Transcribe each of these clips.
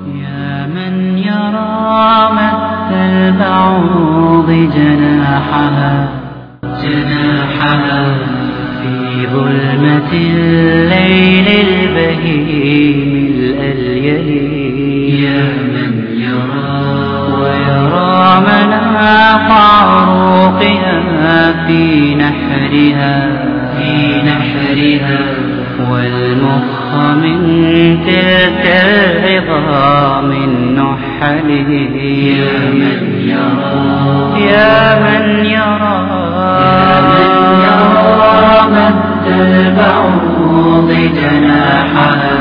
يا من يرى مد البعوض جناحها جناحها في ظلمة الليل البهيم الأليل يا من يرى ويرى مناق عروقها في نحرها في نحرها والمخ من تلك العظام النحل يا من يرى يا من يرى يا من يرى مد البعوض جناحها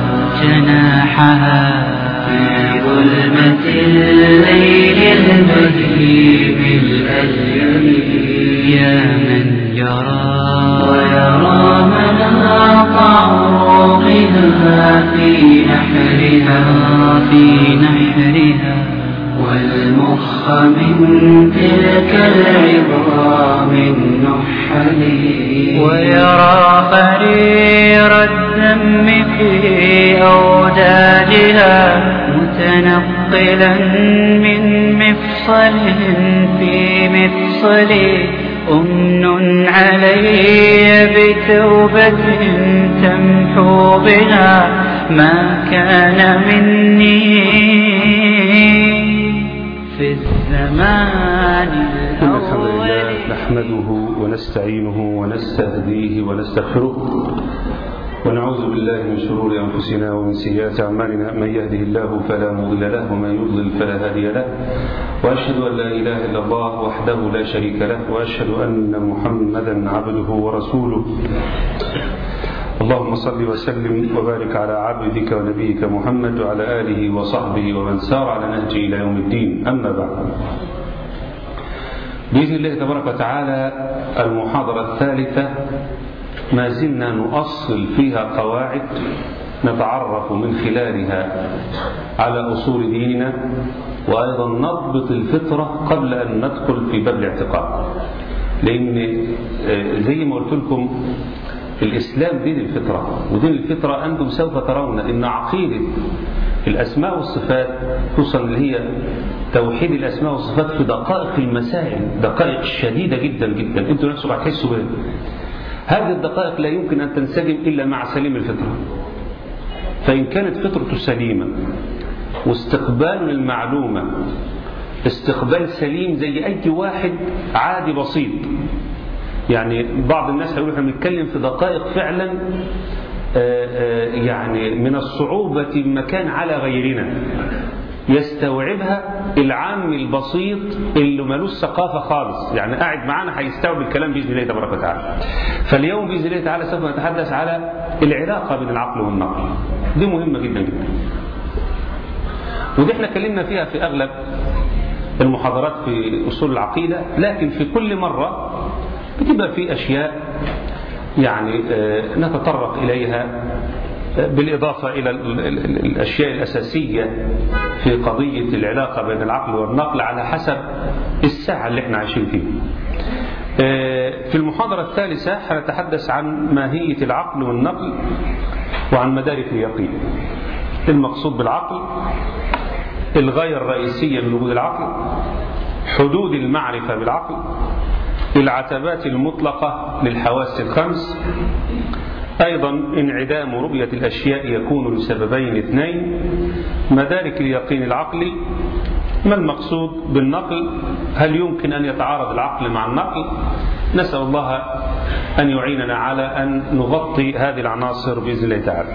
جناحها في ظلمة الليل البهيم الأليل يا من يرى ويرى مناط عروقها في نحرها في نحرها والمخ من تلك العظام النحل ويرى فرير الدم في أوداجها متنقلا من مفصل في مفصل أمن علي بتوبة تمحو بها ما كان مني في الزمان إن الحمد لله الأول نحمده ونستعينه ونستهديه ونستغفره ونعوذ بالله من شرور أنفسنا ومن سيئات أعمالنا من يهده الله فلا مضل له ومن يضلل فلا هادي له وأشهد أن لا إله إلا الله وحده لا شريك له وأشهد أن محمدا عبده ورسوله اللهم صل وسلم وبارك على عبدك ونبيك محمد وعلى آله وصحبه ومن سار على نهجه إلى يوم الدين أما بعد بإذن الله تبارك وتعالى المحاضرة الثالثة ما زلنا نؤصل فيها قواعد نتعرف من خلالها على أصول ديننا وأيضا نضبط الفطرة قبل أن ندخل في باب الاعتقاد لأن آه، زي ما قلت لكم الإسلام دين الفطرة ودين الفطرة أنتم سوف ترون أن عقيدة الأسماء والصفات خصوصا اللي هي توحيد الأسماء والصفات في دقائق المسائل دقائق شديدة جدا جدا أنتم نفسكم هتحسوا بها هذه الدقائق لا يمكن أن تنسجم إلا مع سليم الفطرة فإن كانت فطرته سليمة واستقبال للمعلومة استقبال سليم زي أي واحد عادي بسيط يعني بعض الناس هيقولوا احنا بنتكلم في دقائق فعلا آه، آه، يعني من الصعوبة بمكان على غيرنا يستوعبها العام البسيط اللي ملوش ثقافة خالص يعني قاعد معانا هيستوعب الكلام بإذن الله تبارك وتعالى فاليوم بإذن الله تعالى سوف نتحدث على العلاقة بين العقل والنقل دي مهمة جدا جدا ودي احنا اتكلمنا فيها في أغلب المحاضرات في أصول العقيدة لكن في كل مرة بتبقى في أشياء يعني آه، نتطرق إليها آه، بالإضافة إلى ال- ال- ال- الأشياء الأساسية في قضية العلاقة بين العقل والنقل على حسب الساعة اللي احنا عايشين فيها آه، في المحاضرة الثالثة هنتحدث عن ماهية العقل والنقل وعن مدارك اليقين المقصود بالعقل الغاية الرئيسية من وجود العقل حدود المعرفة بالعقل العتبات المطلقة للحواس الخمس أيضا انعدام رؤية الأشياء يكون لسببين اثنين مدارك اليقين العقلي ما المقصود بالنقل هل يمكن أن يتعارض العقل مع النقل نسأل الله أن يعيننا على أن نغطي هذه العناصر بإذن الله تعالى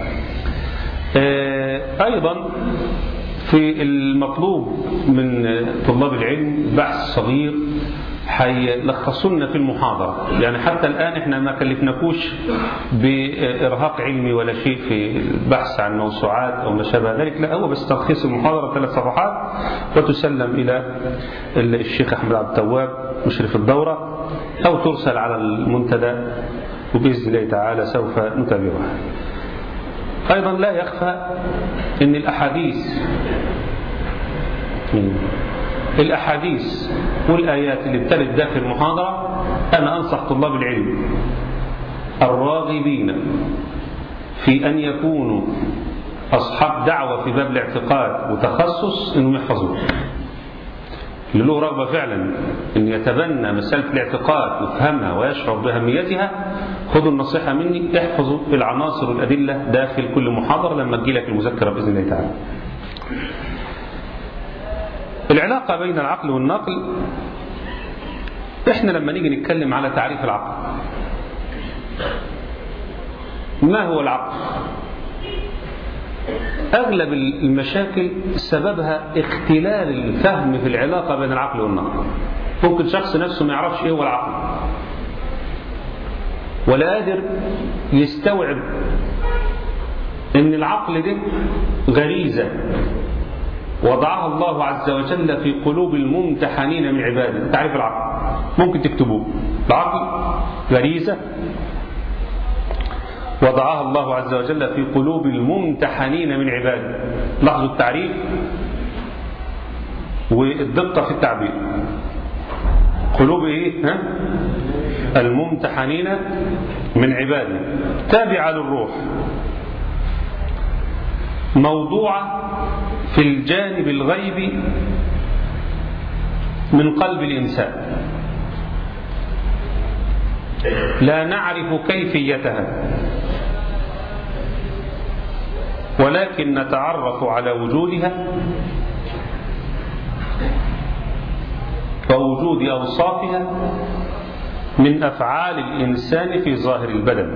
آه، أيضا في المطلوب من طلاب العلم بحث صغير هيلخصوا لنا في المحاضرة يعني حتى الآن احنا ما كلفناكوش بإرهاق علمي ولا شيء في البحث عن موسوعات أو ما شابه ذلك لا هو بس تلخيص المحاضرة ثلاث صفحات وتسلم إلى الشيخ أحمد عبد التواب مشرف الدورة أو ترسل على المنتدى وبإذن الله تعالى سوف نتابعها أيضا لا يخفى أن الأحاديث الأحاديث والآيات اللي بترد داخل المحاضرة أنا أنصح طلاب العلم الراغبين في أن يكونوا أصحاب دعوة في باب الاعتقاد وتخصص إنهم يحفظوه اللي له رغبة فعلا إن يتبنى مسألة الاعتقاد ويفهمها ويشعر بأهميتها خذوا النصيحة مني احفظوا العناصر والأدلة داخل كل محاضرة لما تجي لك المذكرة بإذن الله تعالى العلاقة بين العقل والنقل احنا لما نيجي نتكلم على تعريف العقل ما هو العقل أغلب المشاكل سببها اختلال الفهم في العلاقة بين العقل والنقل ممكن شخص نفسه ما يعرفش ايه هو العقل ولا قادر يستوعب ان العقل ده غريزة وضعها الله عز وجل في قلوب الممتحنين من عباده تعريف العقل ممكن تكتبوه العقل غريزة وضعها الله عز وجل في قلوب الممتحنين من عباده لاحظوا التعريف والدقة في التعبير قلوب ايه ها؟ الممتحنين من عباده تابعة للروح موضوعة في الجانب الغيبي من قلب الإنسان لا نعرف كيفيتها ولكن نتعرف على وجودها ووجود أوصافها من أفعال الإنسان في ظاهر البدن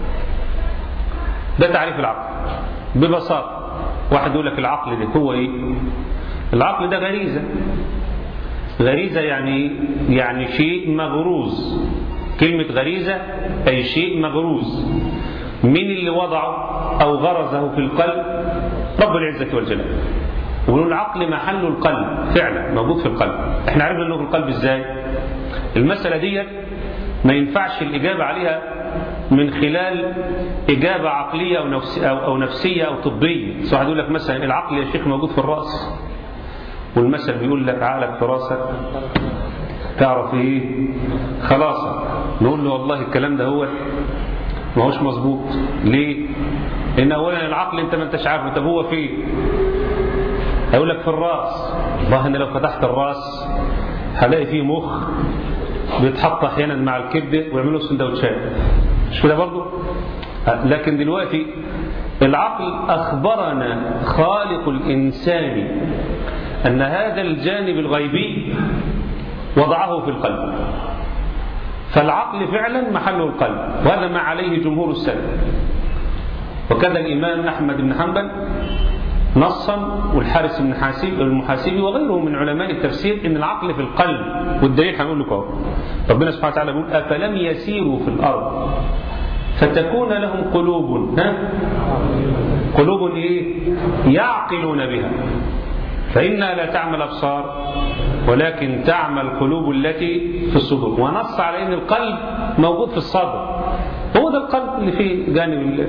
ده تعريف العقل ببساطة واحد يقول لك العقل ده هو إيه العقل ده غريزة غريزة يعني يعني شيء مغروز كلمة غريزة أي شيء مغروز مين اللي وضعه أو غرزه في القلب رب العزة والجلال ونقول العقل محل القلب فعلا موجود في القلب احنا عرفنا انه في القلب ازاي المسألة دي ما ينفعش الإجابة عليها من خلال إجابة عقلية أو نفسية أو, أو, نفسية أو طبية واحد يقول لك مثلا العقل يا شيخ موجود في الرأس والمثل بيقول لك عقلك في راسك تعرف ايه خلاص نقول له والله الكلام ده هو ما هوش مظبوط ليه لان اولا العقل انت ما انتش عارفه طب هو فين هيقول لك في الراس والله انا لو فتحت الراس هلاقي فيه مخ بيتحط احيانا مع الكبده ويعملوا سندوتشات مش كده برضه لكن دلوقتي العقل اخبرنا خالق الانسان ان هذا الجانب الغيبي وضعه في القلب فالعقل فعلا محله القلب وهذا ما عليه جمهور السلف وكذا الإمام أحمد بن حنبل نصا والحارس بن حاسب المحاسبي وغيره من علماء التفسير ان العقل في القلب والدليل هنقول لكم ربنا سبحانه وتعالى يقول افلم يسيروا في الارض فتكون لهم قلوب ها قلوب ايه يعقلون بها فإنها لا تعمى الأبصار ولكن تعمى القلوب التي في الصدور ونص على أن القلب موجود في الصدر هو ده القلب اللي فيه جانب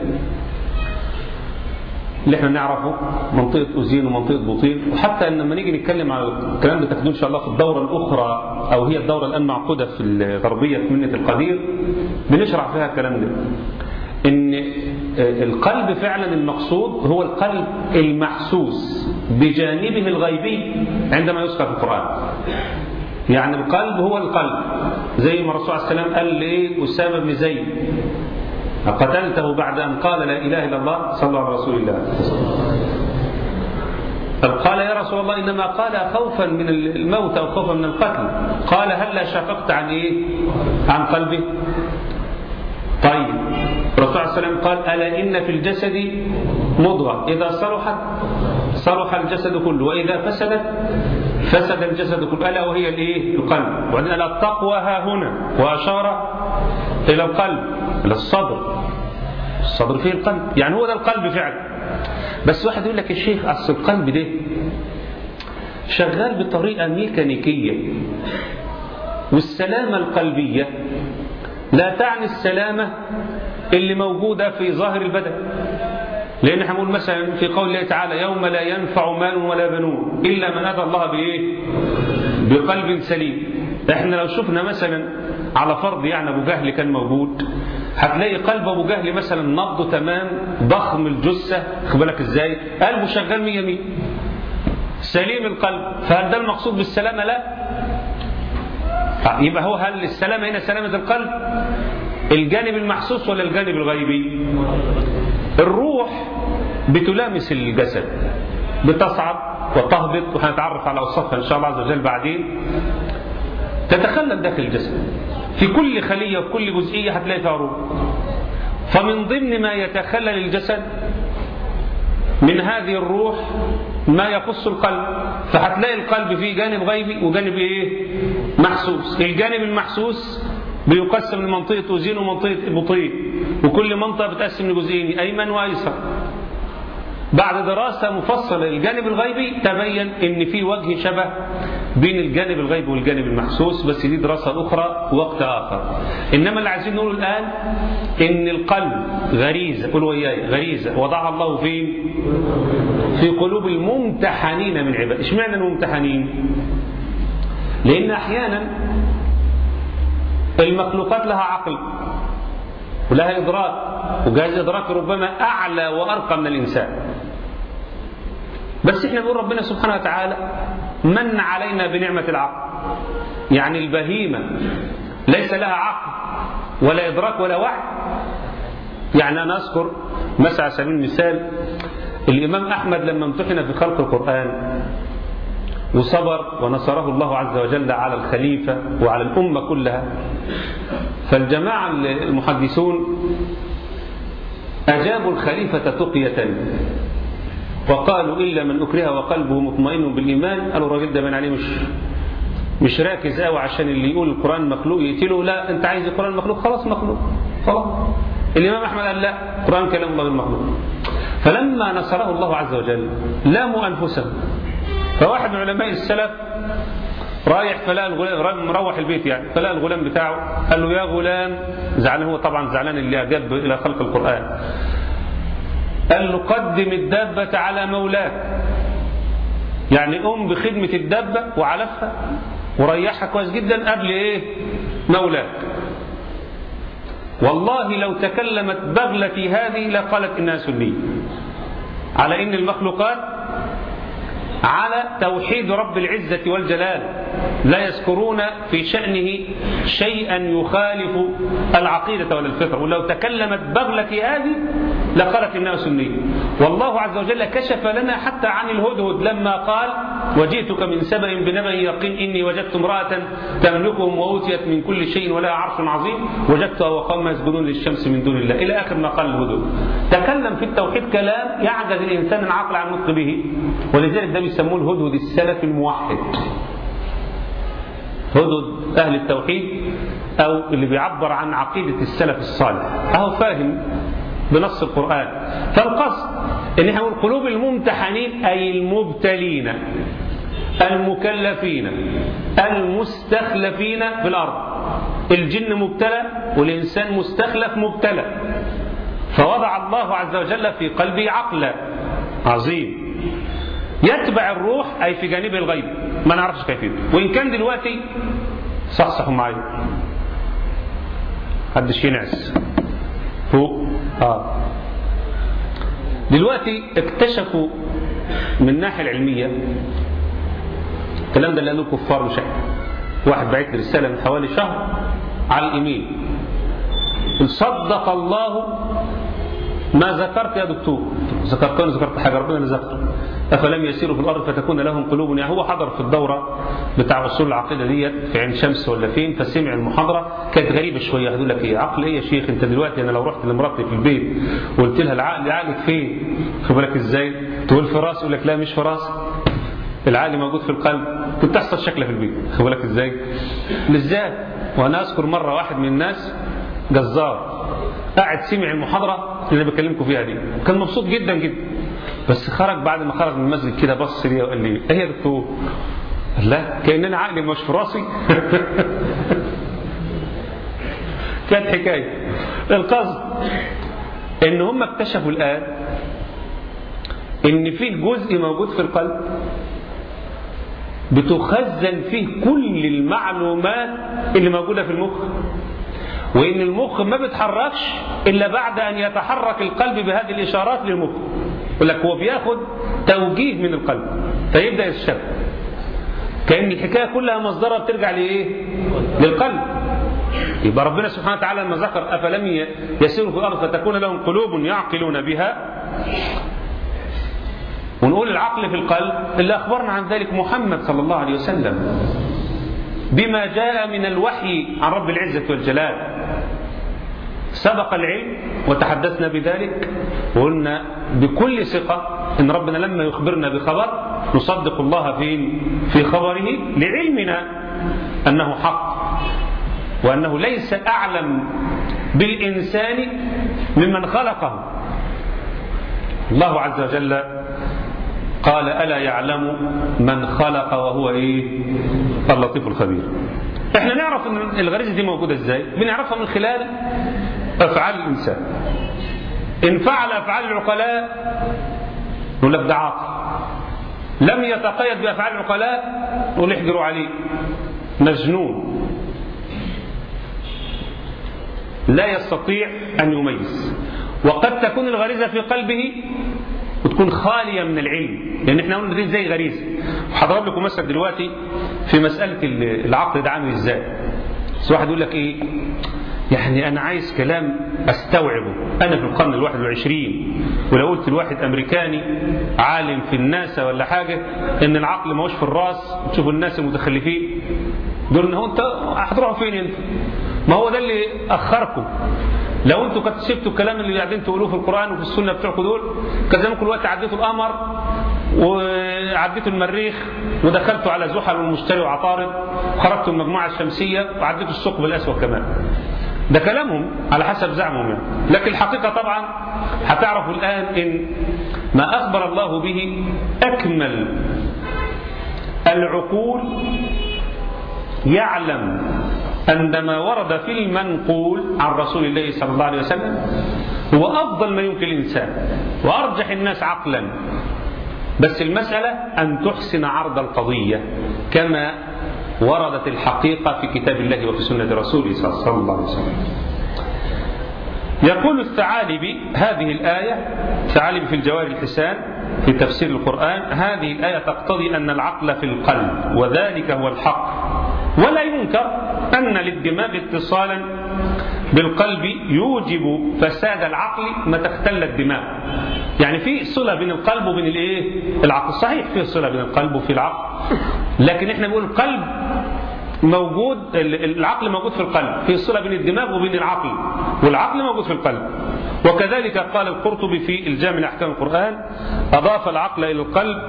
اللي احنا نعرفه منطقة أذين ومنطقة بطين وحتى ان لما نيجي نتكلم على الكلام ده تاخدوه إن شاء الله في الدورة الأخرى أو هي الدورة الآن معقودة في الغربية في منة القدير بنشرح فيها الكلام ده ان القلب فعلا المقصود هو القلب المحسوس بجانبه الغيبي عندما يذكر في القرآن يعني القلب هو القلب زي ما الرسول عليه السلام قال لأسامة بن زيد قتلته بعد أن قال لا إله إلا الله صلى الله على رسول الله قال يا رسول الله إنما قال خوفا من الموت أو خوفا من القتل قال هل شفقت عن إيه عن قلبه طيب الرسول عليه السلام قال ألا إن في الجسد مضغة إذا صلحت صلح الجسد كله وإذا فسدت فسد الجسد كله ألا وهي الإيه القلب وبعدين ألا التقوى ها هنا وأشار إلى القلب إلى الصدر الصدر فيه القلب يعني هو ده القلب فعلا بس واحد يقول لك يا شيخ أصل القلب ده شغال بطريقة ميكانيكية والسلامة القلبية لا تعني السلامة اللي موجودة في ظاهر البدن لأن احنا بنقول مثلا في قول الله تعالى يوم لا ينفع مال ولا بنون إلا من أتى الله بإيه؟ بقلب سليم احنا لو شفنا مثلا على فرض يعني أبو جهل كان موجود هتلاقي قلب ابو جهل مثلا نبضه تمام ضخم الجثه خد بالك ازاي قلبه شغال 100 100 سليم القلب فهل ده المقصود بالسلامه لا يبقى هو هل السلامه هنا سلامه القلب الجانب المحسوس ولا الجانب الغيبي الروح بتلامس الجسد بتصعد وتهبط وهنتعرف على اوصافها ان شاء الله عز وجل بعدين تتخلل داخل الجسد في كل خليه وفي كل جزئيه هتلاقي فيها روح فمن ضمن ما يتخلل الجسد من هذه الروح ما يخص القلب فهتلاقي القلب فيه جانب غيبي وجانب ايه محسوس الجانب المحسوس بيقسم لمنطقة أذين ومنطقة بطين وكل منطقة بتقسم لجزئين أيمن وأيسر بعد دراسة مفصلة للجانب الغيبي تبين ان في وجه شبه بين الجانب الغيبي والجانب المحسوس بس دي دراسة أخرى وقت آخر إنما اللي عايزين نقوله الآن إن القلب غريزة قول وياي غريزة وضعها الله فين في قلوب الممتحنين من عباد اشمعنى الممتحنين لأن أحيانا المخلوقات لها عقل ولها إدراك وجهاز إدراك ربما أعلى وأرقى من الإنسان بس احنا بنقول ربنا سبحانه وتعالى من علينا بنعمة العقل يعني البهيمة ليس لها عقل ولا إدراك ولا وعي يعني أنا أذكر مثلا على سبيل المثال الإمام أحمد لما امتحن في خلق القرآن وصبر ونصره الله عز وجل على الخليفة وعلى الأمة كلها فالجماعة المحدثون أجابوا الخليفة تقية وقالوا إلا من أكره وقلبه مطمئن بالإيمان قالوا الراجل ده بين عليه مش مش راكز قوي عشان اللي يقول القرآن مخلوق يقتله لا أنت عايز القرآن مخلوق خلاص مخلوق خلاص الإمام أحمد قال لا القرآن كلام الله المخلوق فلما نصره الله عز وجل لاموا أنفسهم فواحد من علماء السلف رايح فلقى الغلام مروح البيت يعني فلقى الغلام بتاعه قال له يا غلام زعلان هو طبعا زعلان اللي اجاب الى خلق القران قال له قدم الدابة على مولاك يعني قم بخدمة الدابة وعلفها وريحها كويس جدا قبل ايه مولاك والله لو تكلمت بغلتي هذه لقالت انها سنية على ان المخلوقات على توحيد رب العزة والجلال لا يذكرون في شأنه شيئا يخالف العقيدة ولا الفطرة ولو تكلمت بغلتي هذه لقالت إنها سنية والله عز وجل كشف لنا حتى عن الهدهد لما قال وجئتك من سبأ بنبأ يقين إني وجدت امرأة تملكهم وأوتيت من كل شيء ولها عرش عظيم وجدتها وقوم يسجدون للشمس من دون الله إلى آخر ما قال الهدهد تكلم في التوحيد كلام يعجز الإنسان العقل عن النطق به ولذلك ده بيسموه الهدهد السلف الموحد هدهد أهل التوحيد أو اللي بيعبر عن عقيدة السلف الصالح أهو فاهم بنص القرآن فالقصد ان احنا نقول قلوب الممتحنين أي المبتلين المكلفين المستخلفين في الأرض الجن مبتلى والإنسان مستخلف مبتلى فوضع الله عز وجل في قلبه عقلا عظيم يتبع الروح أي في جانب الغيب ما نعرفش كيفيته وإن كان دلوقتي صحصحوا معايا محدش ينعس فوق اه دلوقتي اكتشفوا من الناحيه العلميه الكلام ده اللي قالوه الكفار مش احنا واحد بعت لي رساله من حوالي شهر على الايميل صدق الله ما ذكرت يا دكتور ذكرت انا ذكرت حاجه ربنا اللي ذكر افلم يسيروا في الارض فتكون لهم قلوب يعني هو حضر في الدوره بتاع اصول العقيده ديت في عين شمس ولا فين فسمع المحاضره كانت غريبه شويه هتقول لك ايه عقل ايه يا شيخ انت دلوقتي انا لو رحت لمراتي في البيت وقلت لها العقل عقلك فين خد بالك ازاي تقول في راسي يقول لك لا مش في راسي العقل موجود في القلب كنت تحصل شكله في البيت خد بالك ازاي بالذات وانا اذكر مره واحد من الناس جزار قاعد سمع المحاضره اللي انا بكلمكم فيها دي كان مبسوط جدا جدا بس خرج بعد ما خرج من المسجد كده بص لي وقال لي ايه يا دكتور لا كان انا عقلي مش في راسي كانت حكايه القصد ان هم اكتشفوا الان ان في جزء موجود في القلب بتخزن فيه كل المعلومات اللي موجوده في المخ وإن المخ ما بيتحركش إلا بعد أن يتحرك القلب بهذه الإشارات للمخ يقول لك هو بياخد توجيه من القلب فيبدأ يشتغل كأن الحكاية كلها مصدرها بترجع لإيه؟ للقلب يبقى ربنا سبحانه وتعالى لما ذكر أفلم يسيروا في الأرض فتكون لهم قلوب يعقلون بها ونقول العقل في القلب اللي أخبرنا عن ذلك محمد صلى الله عليه وسلم بما جاء من الوحي عن رب العزة والجلال سبق العلم وتحدثنا بذلك وقلنا بكل ثقة إن ربنا لما يخبرنا بخبر نصدق الله في في خبره لعلمنا أنه حق وأنه ليس أعلم بالإنسان ممن خلقه الله عز وجل قال ألا يعلم من خلق وهو إيه اللطيف الخبير احنا نعرف ان الغريزة دي موجودة ازاي بنعرفها من خلال افعال الانسان ان فعل افعال العقلاء نقول لك ده عاقل لم يتقيد بافعال العقلاء نقول احجروا عليه مجنون لا يستطيع ان يميز وقد تكون الغريزة في قلبه وتكون خالية من العلم لأن احنا قلنا دي زي غريزة وهضرب لكم مثل دلوقتي في مسألة العقل ده عامل ازاي بس واحد يقول لك ايه يعني أنا عايز كلام أستوعبه أنا في القرن الواحد والعشرين ولو قلت لواحد أمريكاني عالم في الناسا ولا حاجة إن العقل ما هوش في الراس تشوفوا الناس المتخلفين دول إن هو أنت هتروحوا فين أنت؟ ما هو ده اللي أخركم لو انتوا كنتوا سبتوا الكلام اللي قاعدين تقولوه في القران وفي السنه بتوعكم دول كان زمانكم دلوقتي عديتوا القمر وعديتوا المريخ ودخلتوا على زحل والمشتري وعطارد وخرجتوا المجموعه الشمسيه وعديتوا الثقب الاسود كمان ده كلامهم على حسب زعمهم يعني لكن الحقيقة طبعا هتعرفوا الآن إن ما أخبر الله به أكمل العقول يعلم أن ما ورد في المنقول عن رسول الله صلى الله عليه وسلم هو أفضل ما يمكن الإنسان وأرجح الناس عقلا بس المسألة أن تحسن عرض القضية كما وردت الحقيقة في كتاب الله وفي سنة رسوله صلى الله عليه وسلم يقول الثعالبي هذه الآية الثعالبي في الجوار الحسان في تفسير القرآن هذه الآية تقتضي أن العقل في القلب وذلك هو الحق ولا ينكر أن للدماغ اتصالا بالقلب يوجب فساد العقل متى اختل الدماغ يعني في صلة بين القلب وبين الايه العقل صحيح في صلة بين القلب وفي العقل لكن احنا بنقول القلب موجود العقل موجود في القلب في صلة بين الدماغ وبين العقل والعقل موجود في القلب وكذلك قال القرطبي في الجامع لأحكام القرآن أضاف العقل إلى القلب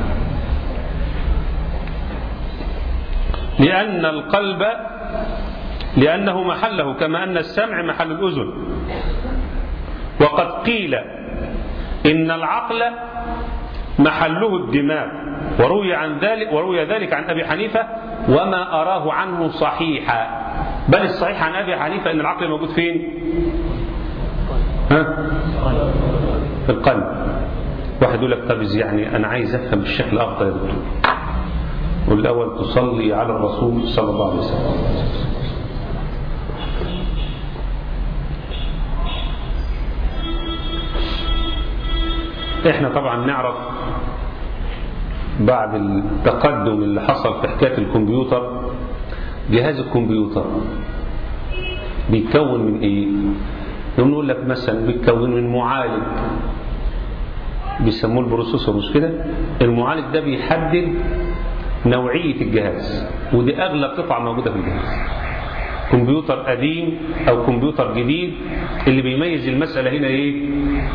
لأن القلب لأنه محله كما أن السمع محل الأذن وقد قيل إن العقل محله الدماغ وروي عن ذلك وروي ذلك عن أبي حنيفة وما أراه عنه صحيحا بل الصحيح عن أبي حنيفة أن العقل موجود فين ها؟ في القلب واحد يقول لك طب يعني أنا عايز أفهم بالشكل أفضل يا دكتور والأول تصلي على الرسول صلى الله عليه وسلم احنا طبعا نعرف بعد التقدم اللي حصل في حكاية الكمبيوتر جهاز الكمبيوتر بيتكون من ايه يوم نقول لك مثلا بيتكون من معالج بيسموه البروسيسور مش كده المعالج ده بيحدد نوعية الجهاز ودي أغلى قطعة موجودة في الجهاز كمبيوتر قديم أو كمبيوتر جديد اللي بيميز المسألة هنا إيه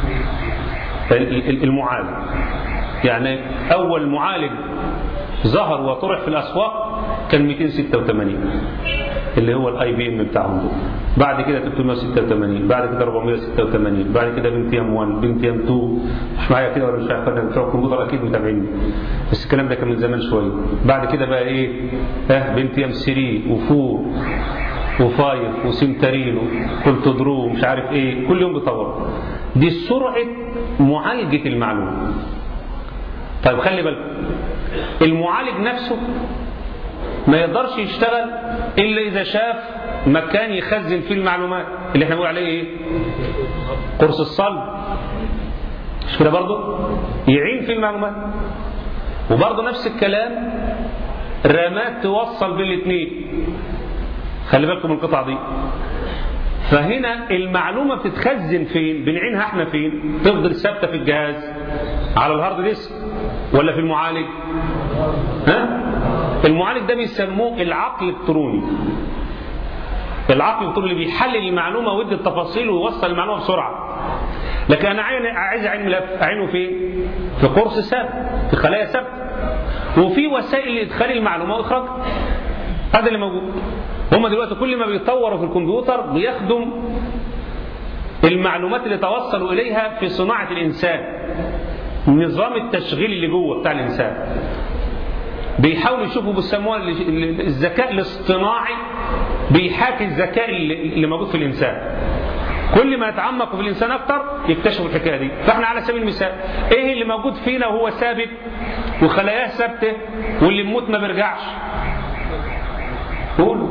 المعالج يعني أول معالج ظهر وطرح في الأسواق كان 286 اللي هو الاي بي ام بتاعهم دول بعد كده 386 بعد كده 486 بعد كده بنتيام 1 بنتيام 2 مش معايا كده ولا مش عارف بتوع الكمبيوتر اكيد متابعيني بس الكلام ده كان من زمان شويه بعد كده بقى ايه اه بنتيام 3 و4 و5 وسيمترينو كولتودرو مش عارف ايه كل يوم بيطور دي سرعه معالجه المعلومه طيب خلي بالك المعالج نفسه ما يقدرش يشتغل إلا إذا شاف مكان يخزن فيه المعلومات اللي احنا بنقول عليه ايه قرص الصلب مش كده برضه يعين في المعلومات وبرضه نفس الكلام رامات توصل بين الاثنين خلي بالكم من القطعه دي فهنا المعلومه بتتخزن فين بنعينها احنا فين تفضل ثابته في الجهاز على الهارد ديسك ولا في المعالج ها المعالج ده بيسموه العقل الالكتروني العقل الالكتروني اللي بيحلل المعلومه ويدي التفاصيل ويوصل المعلومه بسرعه لكن انا عايز اعين ملف اعينه فين في قرص ثابت في خلايا ثابته وفي وسائل لادخال المعلومه واخراجها هذا اللي موجود هم دلوقتي كل ما بيطوروا في الكمبيوتر بيخدم المعلومات اللي توصلوا اليها في صناعه الانسان نظام التشغيل اللي جوه بتاع الانسان بيحاولوا يشوفوا بيسموها الذكاء الاصطناعي بيحاكي الذكاء اللي موجود في الانسان كل ما يتعمقوا في الانسان اكتر يكتشفوا الحكايه دي فاحنا على سبيل المثال ايه اللي موجود فينا وهو ثابت وخلاياه ثابته واللي يموت ما بيرجعش قولوا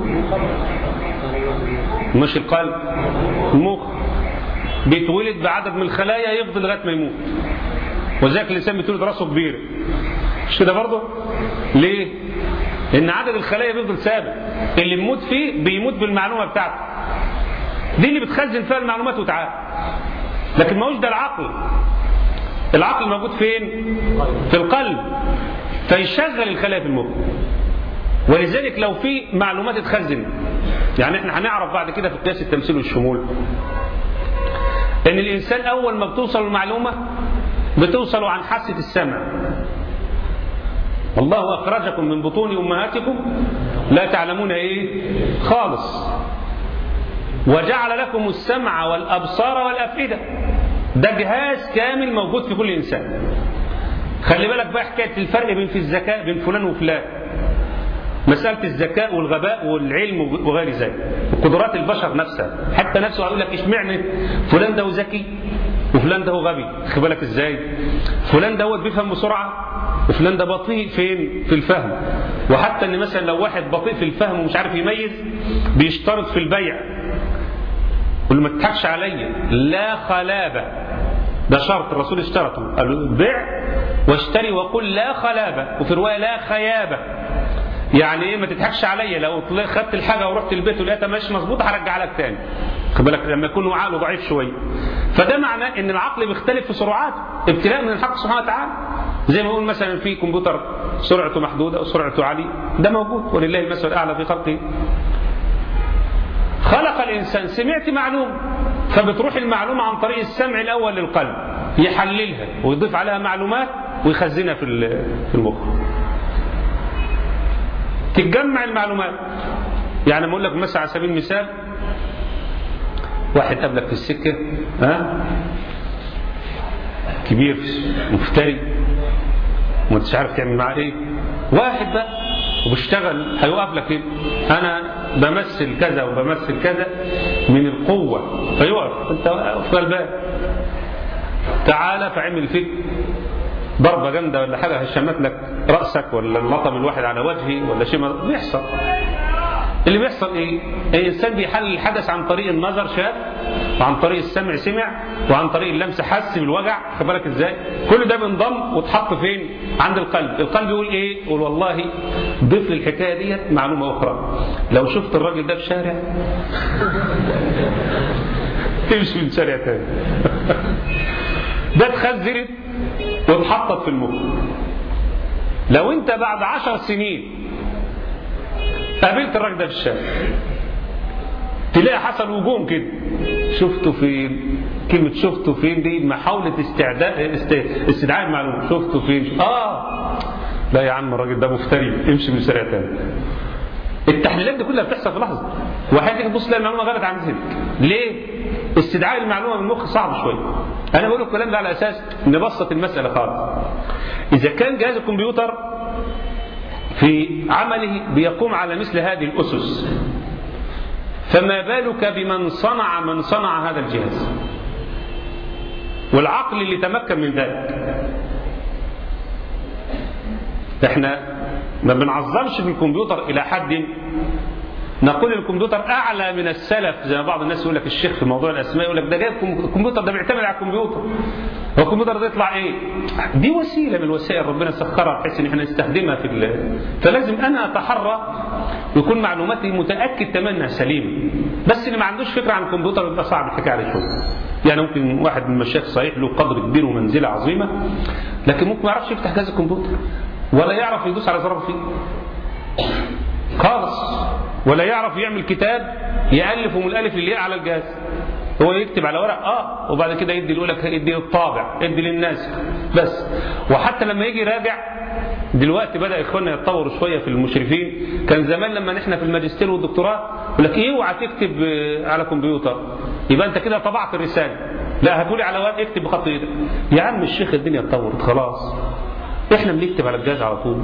مش القلب المخ بيتولد بعدد من الخلايا يفضل لغايه ما يموت وذاك الانسان بيتولد راسه كبير مش كده برضه ليه لان عدد الخلايا بيفضل ثابت اللي يموت فيه بيموت بالمعلومه بتاعته دي اللي بتخزن فيها المعلومات وتعال لكن ما هوش ده العقل العقل موجود فين في القلب فيشغل الخلايا في المخ ولذلك لو في معلومات اتخزن يعني احنا هنعرف بعد كده في قياس التمثيل والشمول ان الانسان اول ما بتوصل المعلومه بتوصل عن حاسه السمع والله اخرجكم من بطون امهاتكم لا تعلمون ايه خالص وجعل لكم السمع والابصار والافئده ده جهاز كامل موجود في كل انسان خلي بالك بقى حكايه الفرق بين في الذكاء بين فلان وفلان مسألة الذكاء والغباء والعلم وغير ذلك قدرات البشر نفسها حتى نفسه هيقول لك اشمعنى فلان ده ذكي وفلان ده غبي خد بالك ازاي فلان ده بيفهم بسرعة وفلان ده بطيء فين في الفهم وحتى ان مثلا لو واحد بطيء في الفهم ومش عارف يميز بيشترط في البيع يقول له ما تضحكش عليا لا خلابة ده شرط الرسول اشترطه قال له بيع واشتري وقل لا خلابة وفي رواية لا خيابة يعني ايه ما تضحكش عليا لو خدت الحاجه ورحت البيت ولقيتها مش مظبوطه هرجع لك تاني خد بالك لما يكون عقله ضعيف شويه فده معناه ان العقل بيختلف في سرعاته ابتلاء من الحق سبحانه وتعالى زي ما يقول مثلا في كمبيوتر سرعته محدوده وسرعته عاليه ده موجود ولله المثل الاعلى في خلقه خلق الانسان سمعت معلومه فبتروح المعلومه عن طريق السمع الاول للقلب يحللها ويضيف عليها معلومات ويخزنها في في المخ تتجمع المعلومات يعني بقول لك مثلا على سبيل المثال واحد قابلك في السكة ها كبير مفتري وانت مش عارف تعمل معاه ايه واحد بقى وبيشتغل هيوقف لك ايه انا بمثل كذا وبمثل كذا من القوة فيقف انت واقف غلبان تعالى فعمل فيك ضربة جامدة ولا حاجة هشمت لك رأسك ولا لطم الواحد على وجهي ولا شيء بيحصل اللي بيحصل ايه؟ الانسان بيحلل الحدث عن طريق النظر شاف وعن طريق السمع سمع وعن طريق اللمس حس بالوجع خد بالك ازاي؟ كل ده بينضم وتحط فين؟ عند القلب، القلب يقول ايه؟ يقول والله ضيف للحكايه ديت معلومه اخرى لو شفت الراجل ده في شارع تمشي من شارع تاني ده اتخزنت واتحطت في المخ لو انت بعد عشر سنين قابلت الراجل ده في الشارع تلاقي حصل هجوم كده شفته فين كلمة شفته فين دي محاولة استعداء استدعاء المعلومة شفته فين اه لا يا عم الراجل ده مفتري امشي من شارع تاني التحليلات دي كلها بتحصل في لحظة واحد يجي تبص تلاقي المعلومة غلط عن ذهنك ليه؟ استدعاء المعلومة من المخ صعب شوية أنا بقول الكلام ده على أساس نبسط المسألة خالص إذا كان جهاز الكمبيوتر في عمله بيقوم على مثل هذه الأسس فما بالك بمن صنع من صنع هذا الجهاز والعقل اللي تمكن من ذلك احنا ما بنعظمش في الكمبيوتر الى حد نقول الكمبيوتر اعلى من السلف زي ما بعض الناس يقول لك الشيخ في موضوع الاسماء يقول لك ده جايب كم- الكمبيوتر ده بيعتمد على الكمبيوتر هو الكمبيوتر ده يطلع ايه؟ دي وسيله من الوسائل ربنا سخرها بحيث ان احنا نستخدمها في ال... فلازم انا اتحرى يكون معلوماتي متاكد تماما انها سليمه بس اللي ما عندوش فكره عن الكمبيوتر بيبقى صعب الحكايه عليه شويه يعني ممكن واحد من المشايخ صحيح له قدر كبير ومنزله عظيمه لكن ممكن ما يعرفش يفتح جهاز الكمبيوتر ولا يعرف يدوس على زرار فيه خالص ولا يعرف يعمل كتاب يألفه من الألف للياء على الجهاز هو يكتب على ورق اه وبعد كده يدي يقول لك يدي للطابع يدي للناس بس وحتى لما يجي يراجع دلوقتي بدا اخواننا يتطوروا شويه في المشرفين كان زمان لما نحن في الماجستير والدكتوراه يقول لك ايه اوعى تكتب آه، على كمبيوتر يبقى انت كده طبعت الرساله لا هتقولي على ورق اكتب بخط ايدك يا عم الشيخ الدنيا اتطورت خلاص احنا بنكتب على الجهاز على طول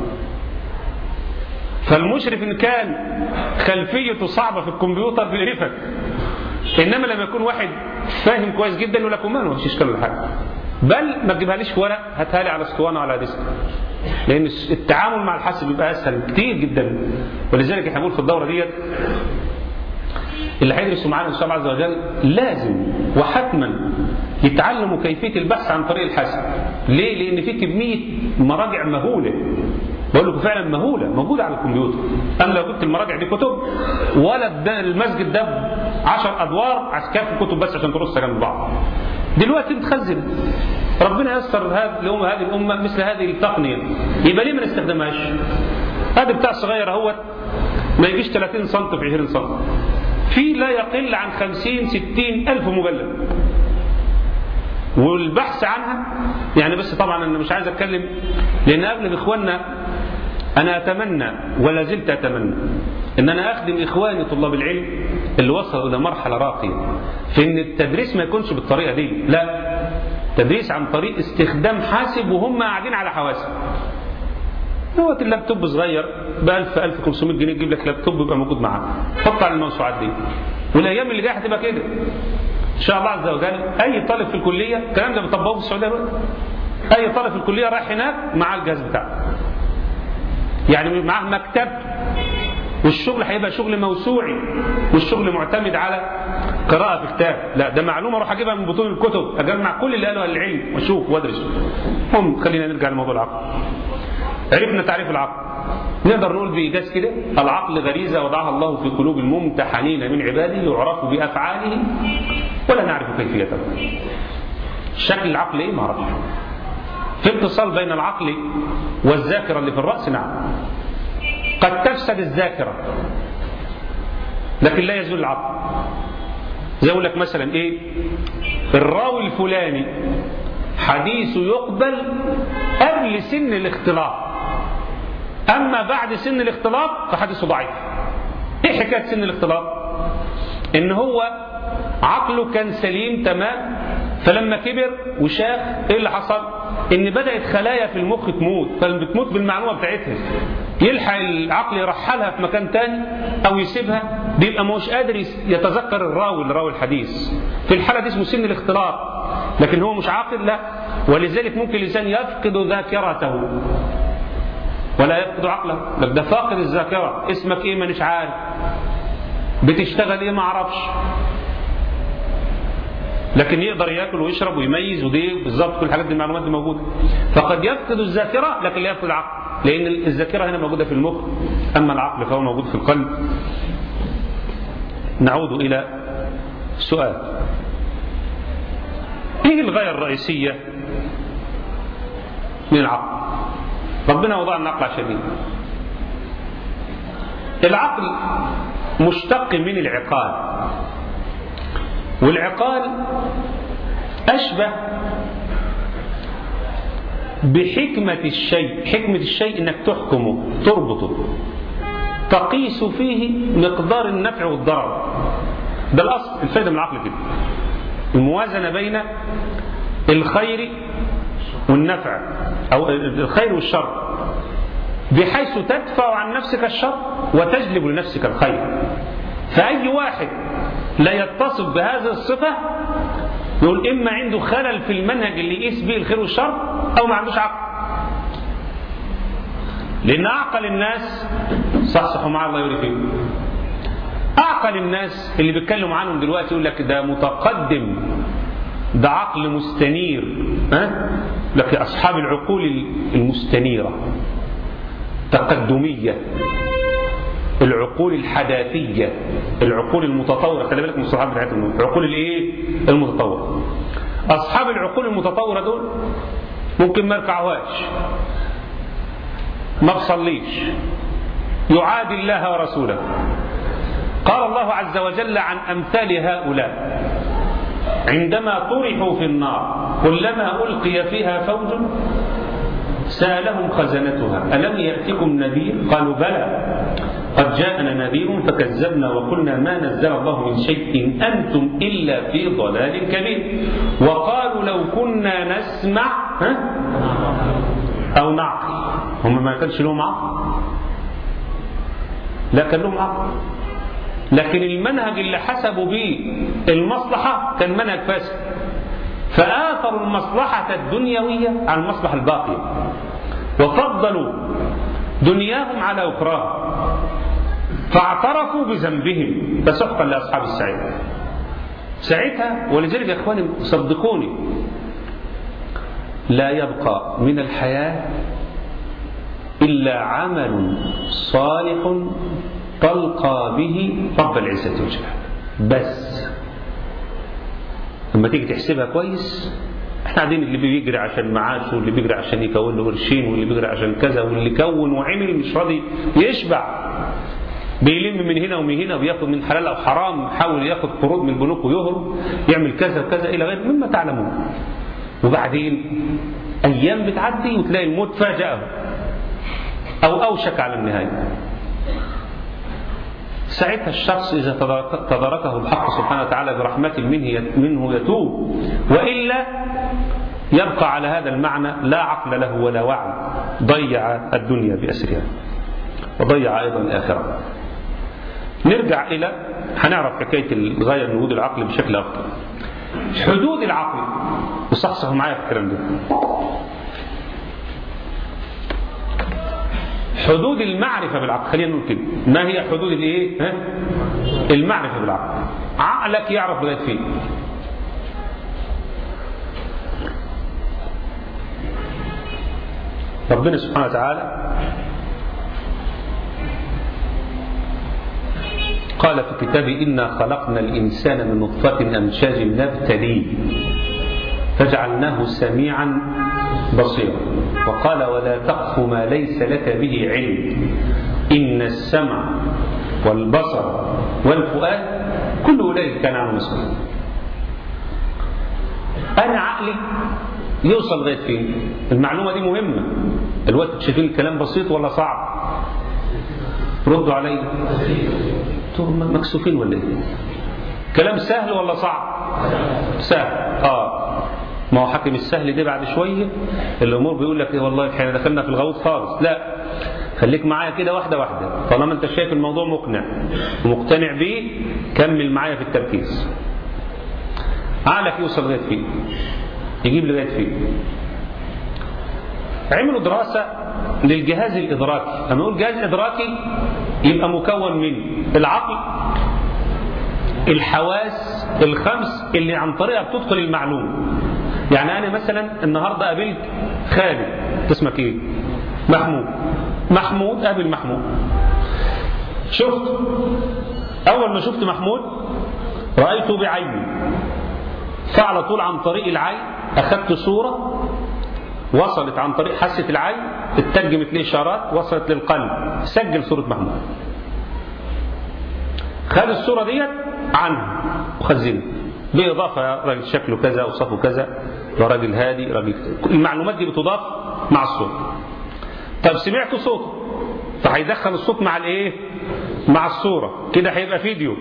فالمشرف ان كان خلفيته صعبه في الكمبيوتر بيقرفك انما لما يكون واحد فاهم كويس جدا يقول لك وما مفيش اشكال ولا حاجه بل ما تجيبهاليش في ورق هاتها لي على اسطوانه وعلى ديسك لان التعامل مع الحاسب بيبقى اسهل كتير جدا ولذلك احنا بنقول في الدوره ديت اللي هيدرسوا معانا ان شاء الله عز وجل لازم وحتما يتعلموا كيفيه البحث عن طريق الحاسب ليه لان في كميه مراجع مهوله بقول لكم فعلا مهوله موجوده على الكمبيوتر انا لو جبت المراجع دي كتب ولا ده المسجد ده 10 ادوار عسكري في كتب بس عشان ترص جنب بعض دلوقتي بتخزن ربنا يسر هذه الامه هذه الامه مثل هذه التقنيه يبقى ليه ما نستخدمهاش هذا بتاع صغير اهوت ما يجيش 30 سم في 20 سم في لا يقل عن 50 60 ألف مجلد والبحث عنها يعني بس طبعا أنا مش عايز أتكلم لأن أغلب إخواننا أنا أتمنى ولا زلت أتمنى إن أنا أخدم إخواني طلاب العلم اللي وصلوا إلى مرحلة راقية في إن التدريس ما يكونش بالطريقة دي لا تدريس عن طريق استخدام حاسب وهم قاعدين على حواسب دوت اللابتوب صغير ب 1000 1500 جنيه تجيب لك لابتوب يبقى موجود معاك حط على الموسوعات دي والايام اللي جايه هتبقى كده ان شاء الله عز وجل اي طالب في الكليه الكلام ده بيطبقوه في السعوديه دلوقتي اي طالب في الكليه رايح هناك مع الجهاز بتاعه يعني معاه مكتب والشغل هيبقى شغل موسوعي والشغل معتمد على قراءة في كتاب لا ده معلومة اروح اجيبها من بطون الكتب اجمع كل اللي قاله أهل العلم واشوف وادرس هم خلينا نرجع لموضوع العقل عرفنا تعريف العقل نقدر نقول بإيجاز كده العقل غريزة وضعها الله في قلوب الممتحنين من عباده يعرف بأفعاله ولا نعرف كيفيته شكل العقل ايه ما اعرفش في اتصال بين العقل والذاكرة اللي في الرأس نعم قد تفسد الذاكرة لكن لا يزول العقل زي اقول لك مثلا ايه الراوي الفلاني حديثه يقبل قبل سن الاختلاط اما بعد سن الاختلاط فحديثه ضعيف ايه حكايه سن الاختلاط ان هو عقله كان سليم تمام فلما كبر وشاخ ايه اللي حصل ان بدات خلايا في المخ تموت فبتموت بالمعلومه بتاعتها يلحق العقل يرحلها في مكان تاني او يسيبها بيبقى مش قادر يتذكر الراوي اللي راوي الحديث في الحاله دي اسمه سن الاختلاط لكن هو مش عاقل لا ولذلك ممكن الانسان يفقد ذاكرته ولا يفقد عقله لك ده فاقد الذاكره اسمك ايه مانيش عارف بتشتغل ايه ما اعرفش لكن يقدر ياكل ويشرب ويميز ودي بالظبط كل الحاجات دي المعلومات دي موجوده فقد يفقد الذاكره لكن لا يفقد العقل لان الذاكره هنا موجوده في المخ اما العقل فهو موجود في القلب نعود الى السؤال ايه الغايه الرئيسيه من العقل ربنا وضع العقل عشان ايه العقل مشتق من العقال والعقال أشبه بحكمة الشيء حكمة الشيء أنك تحكمه تربطه تقيس فيه مقدار النفع والضرر ده الأصل الفائدة من العقل كده الموازنة بين الخير والنفع أو الخير والشر بحيث تدفع عن نفسك الشر وتجلب لنفسك الخير فأي واحد لا يتصف بهذه الصفة يقول إما عنده خلل في المنهج اللي يقيس به الخير والشر أو ما عندوش عقل لأن أعقل الناس صح صح مع الله يقول فيه أعقل الناس اللي بيتكلموا عنهم دلوقتي يقول لك ده متقدم ده عقل مستنير ها لك أصحاب العقول المستنيرة تقدمية العقول الحداثية العقول المتطورة خلي بالك من الصحابة بتاعتهم العقول الايه المتطورة أصحاب العقول المتطورة دول ممكن ما يركعوهاش ما بصليش يعادي الله ورسوله قال الله عز وجل عن أمثال هؤلاء عندما طرحوا في النار كلما ألقي فيها فوج سألهم خزنتها ألم يأتكم نذير قالوا بلى قد جاءنا نذير فكذبنا وقلنا ما نزل الله من شيء إن أنتم إلا في ضلال كبير وقالوا لو كنا نسمع ها أو نعقل هم ما كانش لهم عقل لا كان لهم عقل لكن المنهج اللي حسبوا به المصلحة كان منهج فاسد فآثروا المصلحة الدنيوية على المصلحة الباقية وفضلوا دنياهم على أخراهم فاعترفوا بذنبهم فسحقا لأصحاب السعير ساعتها ولذلك يا إخواني صدقوني لا يبقى من الحياة إلا عمل صالح تلقى به رب العزة والجلال بس لما تيجي تحسبها كويس احنا قاعدين اللي بيجري عشان معاش واللي بيجري عشان يكون له قرشين واللي بيجري عشان كذا واللي كون وعمل مش راضي يشبع بيلم من هنا ومن هنا وياخد من حلال او حرام يحاول ياخد قروض من البنوك ويهرب يعمل كذا وكذا الى غير مما تعلمون وبعدين ايام بتعدي وتلاقي الموت فاجأه او اوشك على النهايه ساعتها الشخص إذا تداركه الحق سبحانه وتعالى برحمة منه منه يتوب وإلا يبقى على هذا المعنى لا عقل له ولا وعي ضيع الدنيا بأسرها وضيع أيضا الآخرة نرجع إلى هنعرف حكاية الغاية من وجود العقل بشكل أكثر حدود العقل وصحصحوا معايا في الكلام ده حدود المعرفة بالعقل خلينا نقول كده ما هي حدود الايه ها؟ المعرفة بالعقل عقلك يعرف لغاية فين ربنا سبحانه وتعالى قال في كتابه إنا خلقنا الإنسان من نطفة أمشاج نبتليه فجعلناه سميعا بصيرا وقال ولا تقف ما ليس لك به علم إن السمع والبصر والفؤاد كل أولئك كان عنه مسؤولا أنا عقلي يوصل لغاية فين المعلومة دي مهمة الوقت شايفين الكلام بسيط ولا صعب ردوا علي انتم مكسوفين ولا ايه كلام سهل ولا صعب سهل اه ما هو حكم السهل ده بعد شويه الامور بيقول لك ايه والله احنا دخلنا في الغوط خالص لا خليك معايا كده واحده واحده طالما انت شايف الموضوع مقنع ومقتنع بيه كمل معايا في التركيز عقلك يوصل لغايه فين يجيب لغايه فين عملوا دراسة للجهاز الإدراكي لما نقول جهاز إدراكي يبقى مكون من العقل الحواس الخمس اللي عن طريقها بتدخل المعلومة يعني أنا مثلا النهاردة قابلت خالد اسمك إيه؟ محمود محمود قابل محمود شفت أول ما شفت محمود رأيته بعيني فعلى طول عن طريق العين أخذت صورة وصلت عن طريق حاسة العين اترجمت لي إشارات وصلت للقلب سجل صورة محمود خد الصورة ديت عنه وخزنها بإضافة راجل شكله كذا وصفه كذا ده راجل هادي راجل المعلومات دي بتضاف مع الصوت طب سمعت صوته فهيدخل الصوت مع الايه مع الصورة كده هيبقى فيديو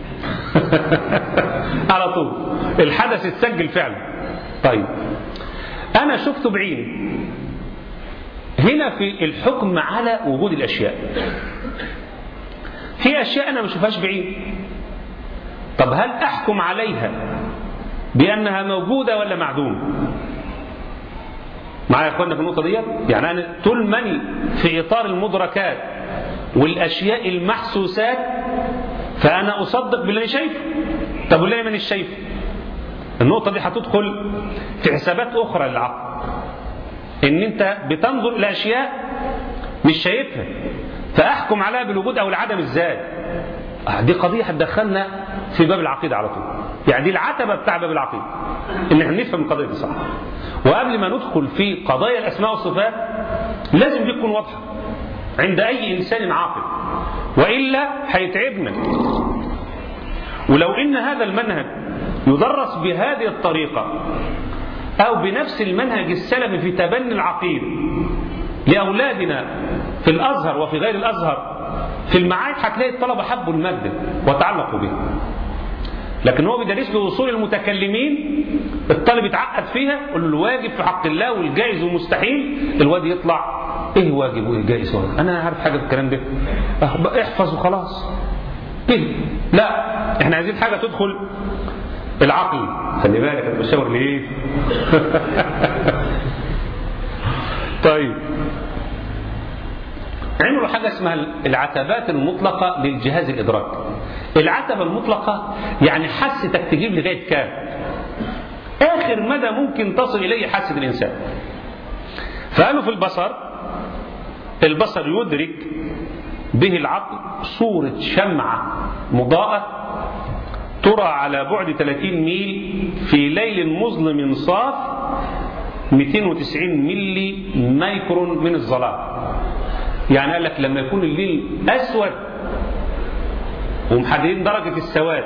على طول الحدث اتسجل فعلا طيب أنا شفته بعيني هنا في الحكم على وجود الأشياء في أشياء أنا ما أشوفهاش بعيني طب هل أحكم عليها بأنها موجودة ولا معدومة معايا يا اخوانا في النقطة دي يعني أنا طول ماني في إطار المدركات والأشياء المحسوسات فأنا أصدق باللي أنا شايفه طب واللي أنا مش شايفه النقطة دي هتدخل في حسابات أخرى للعقل إن أنت بتنظر إلى أشياء مش شايفها فأحكم عليها بالوجود أو العدم إزاي دي قضية هتدخلنا في باب العقيدة على طول يعني دي العتبة بتاع باب العقيدة إن احنا نفهم القضية دي صح وقبل ما ندخل في قضايا الأسماء والصفات لازم دي تكون واضحة عند أي إنسان عاقل وإلا هيتعبنا ولو إن هذا المنهج يدرس بهذه الطريقة أو بنفس المنهج السلفي في تبني العقيدة لأولادنا في الأزهر وفي غير الأزهر في المعاهد هتلاقي الطلبة حبوا المادة وتعلقوا بها لكن هو بيدرس له اصول المتكلمين الطالب يتعقد فيها يقول له الواجب في حق الله والجائز والمستحيل الواد يطلع ايه واجب وايه جائز واجب انا عارف حاجه في الكلام ده احفظ وخلاص ايه لا احنا عايزين حاجه تدخل العقل خلي بالك انا بشاور ليه طيب عملوا حاجة اسمها العتبات المطلقة للجهاز الإدراكي العتبة المطلقة يعني حستك تجيب لغاية كام آخر مدى ممكن تصل إليه حاسة الإنسان فقالوا في البصر البصر يدرك به العقل صورة شمعة مضاءة ترى على بعد 30 ميل في ليل مظلم صاف 290 ملي مايكرون من الظلام يعني قال لك لما يكون الليل اسود ومحددين درجه السواد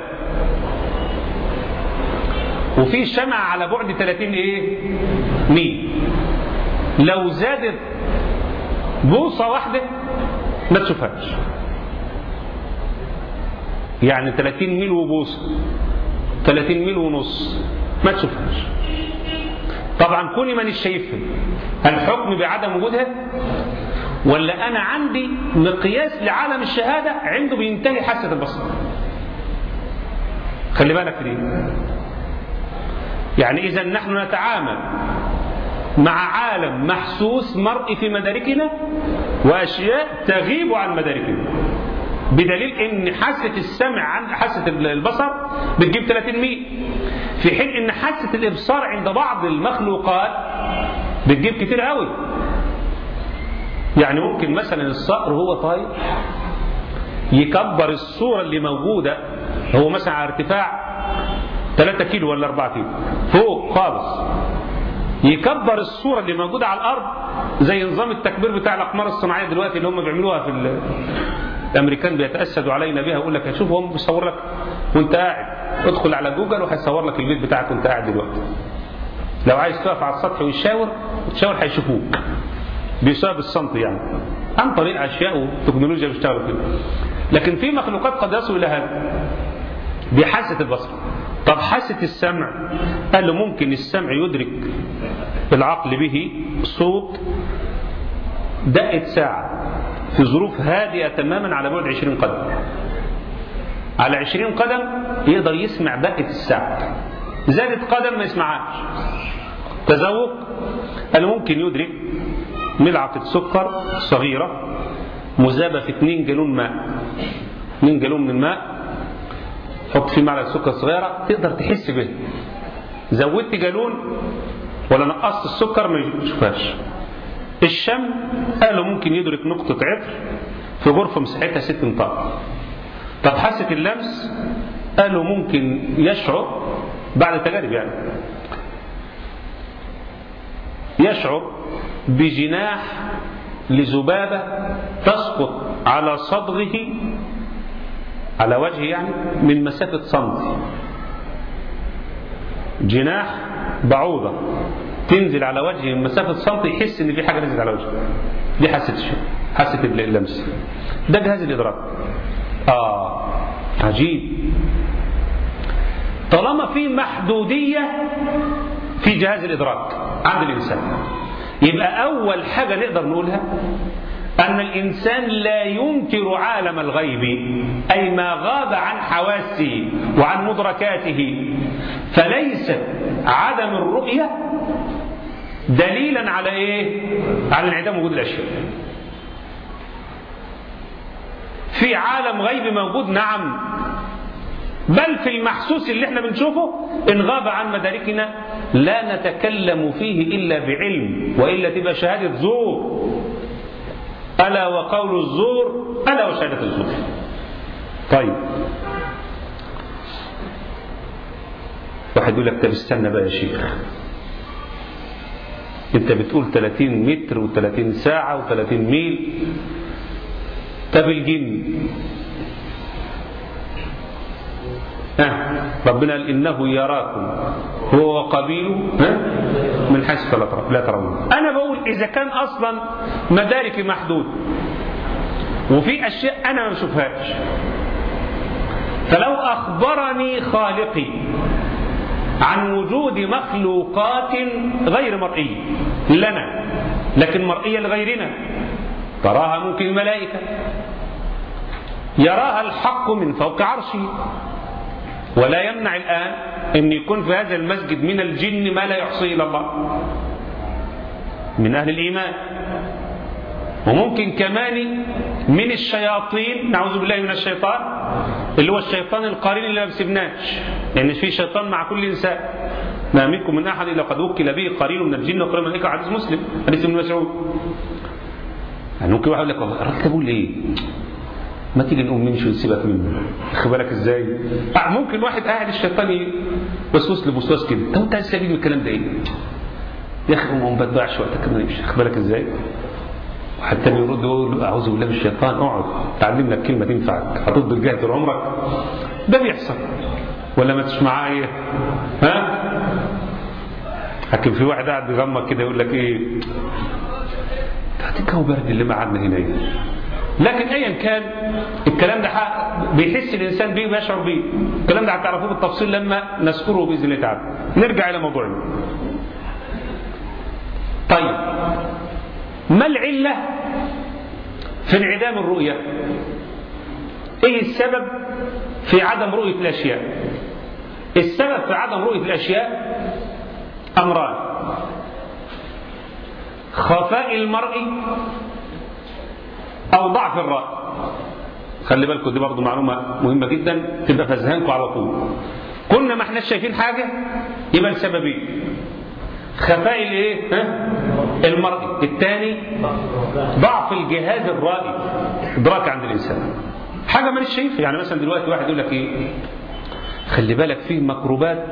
وفي شمعة على بعد 30 ايه ميل لو زادت بوصة واحدة ما تشوفهاش يعني 30 ميل وبوصة 30 ميل ونص ما تشوفهاش طبعا كوني مانيش شايفها الحكم بعدم وجودها ولا انا عندي مقياس لعالم الشهاده عنده بينتهي حاسه البصر خلي بالك في دي يعني اذا نحن نتعامل مع عالم محسوس مرئي في مداركنا واشياء تغيب عن مداركنا بدليل ان حاسه السمع عند حاسه البصر بتجيب 30 ميل في حين ان حاسه الابصار عند بعض المخلوقات بتجيب كتير قوي يعني ممكن مثلا الصقر هو طاير يكبر الصورة اللي موجودة هو مثلا على ارتفاع 3 كيلو ولا 4 كيلو فوق خالص يكبر الصورة اللي موجودة على الأرض زي نظام التكبير بتاع الأقمار الصناعية دلوقتي اللي هم بيعملوها في ال... الأمريكان بيتأسدوا علينا بيها يقول لك شوف هم بيصور لك وأنت قاعد ادخل على جوجل وهيصور لك البيت بتاعك وأنت قاعد دلوقتي لو عايز تقف على السطح وتشاور تشاور هيشوفوك بسبب الصمت يعني عن طريق اشياء وتكنولوجيا بيشتغلوا فيها لكن في مخلوقات قد يصل الى هذا دي حاسه البصر طب حاسه السمع قال له ممكن السمع يدرك العقل به صوت دقه ساعه في ظروف هادئه تماما على بعد 20 قدم على 20 قدم يقدر يسمع دقه الساعه زادت قدم ما يسمعهاش تذوق قال ممكن يدرك ملعقة سكر صغيرة مذابة في 2 جالون ماء 2 جالون من الماء حط فيه معلقة سكر صغيرة تقدر تحس به زودت جالون ولا نقصت السكر ما يشوفهاش الشم قالوا ممكن يدرك نقطة عطر في غرفة مساحتها 6 امتار طب حاسة اللمس قالوا ممكن يشعر بعد تجارب يعني يشعر بجناح لذبابة تسقط على صدغه على وجهه يعني من مسافة سنتي جناح بعوضة تنزل على وجهه من مسافة سنتي يحس ان في حاجة نزلت على وجهه دي حاسة الشيء حاسة اللمس ده جهاز الإدراك آه عجيب طالما في محدودية في جهاز الإدراك عند الإنسان يبقى أول حاجة نقدر نقولها أن الإنسان لا ينكر عالم الغيب أي ما غاب عن حواسه وعن مدركاته فليس عدم الرؤية دليلا على إيه؟ على انعدام وجود الأشياء في عالم غيب موجود نعم بل في المحسوس اللي احنا بنشوفه ان غاب عن مداركنا لا نتكلم فيه الا بعلم والا تبقى شهاده زور الا وقول الزور الا وشهاده الزور طيب واحد يقول لك طب استنى بقى يا شيخ انت بتقول 30 متر و30 ساعة و30 ميل طب الجن آه. ربنا قال إنه يراكم هو وقبيله آه؟ من حيث لا ترون أنا بقول إذا كان أصلا مداركي محدود وفي أشياء أنا ما بشوفهاش فلو أخبرني خالقي عن وجود مخلوقات غير مرئية لنا لكن مرئية لغيرنا تراها ممكن الملائكة يراها الحق من فوق عرشه ولا يمنع الآن أن يكون في هذا المسجد من الجن ما لا يحصي إلى الله من أهل الإيمان وممكن كمان من الشياطين نعوذ بالله من الشيطان اللي هو الشيطان القرين اللي ما بسيبناش لان يعني في شيطان مع كل انسان ما منكم من احد الا قد وكل به قرين من الجن وقرين من الملائكه حديث مسلم حديث ابن مسعود يعني ممكن واحد يقول لك الراجل بقول ايه ما تيجي نقوم نمشي ونسيبك منه خد بالك ازاي آه ممكن واحد قاعد الشيطان يوسوس له وسواس كده طب انت عايز تستفيد من الكلام ده ايه يا اخي قوم ما تضيعش وقتك ما نمشي خد بالك ازاي حتى يرد يقول اعوذ بالله من الشيطان اقعد تعلم لك كلمه تنفعك هتفضل جاهل طول عمرك ده بيحصل ولا ما تسمع ايه ها لكن في واحد قاعد بيغمض كده يقول لك ايه هتكهو برد اللي ما قعدنا هنا ايه لكن ايا كان الكلام ده بيحس الانسان بيه ويشعر بيه الكلام ده هتعرفوه بالتفصيل لما نذكره باذن الله تعالى نرجع الى موضوعنا طيب ما العلة في انعدام الرؤية ايه السبب في عدم رؤية الاشياء السبب في عدم رؤية الاشياء امران خفاء المرء او ضعف الرأي خلي بالكم دي برضه معلومة مهمة جدا تبقى في اذهانكم على طول كنا ما احناش شايفين حاجة يبقى السببين خفاء الايه المرئي الثاني ضعف الجهاز الرائي ادراك عند الانسان حاجه مانيش شايفها يعني مثلا دلوقتي واحد يقول لك ايه خلي بالك في ميكروبات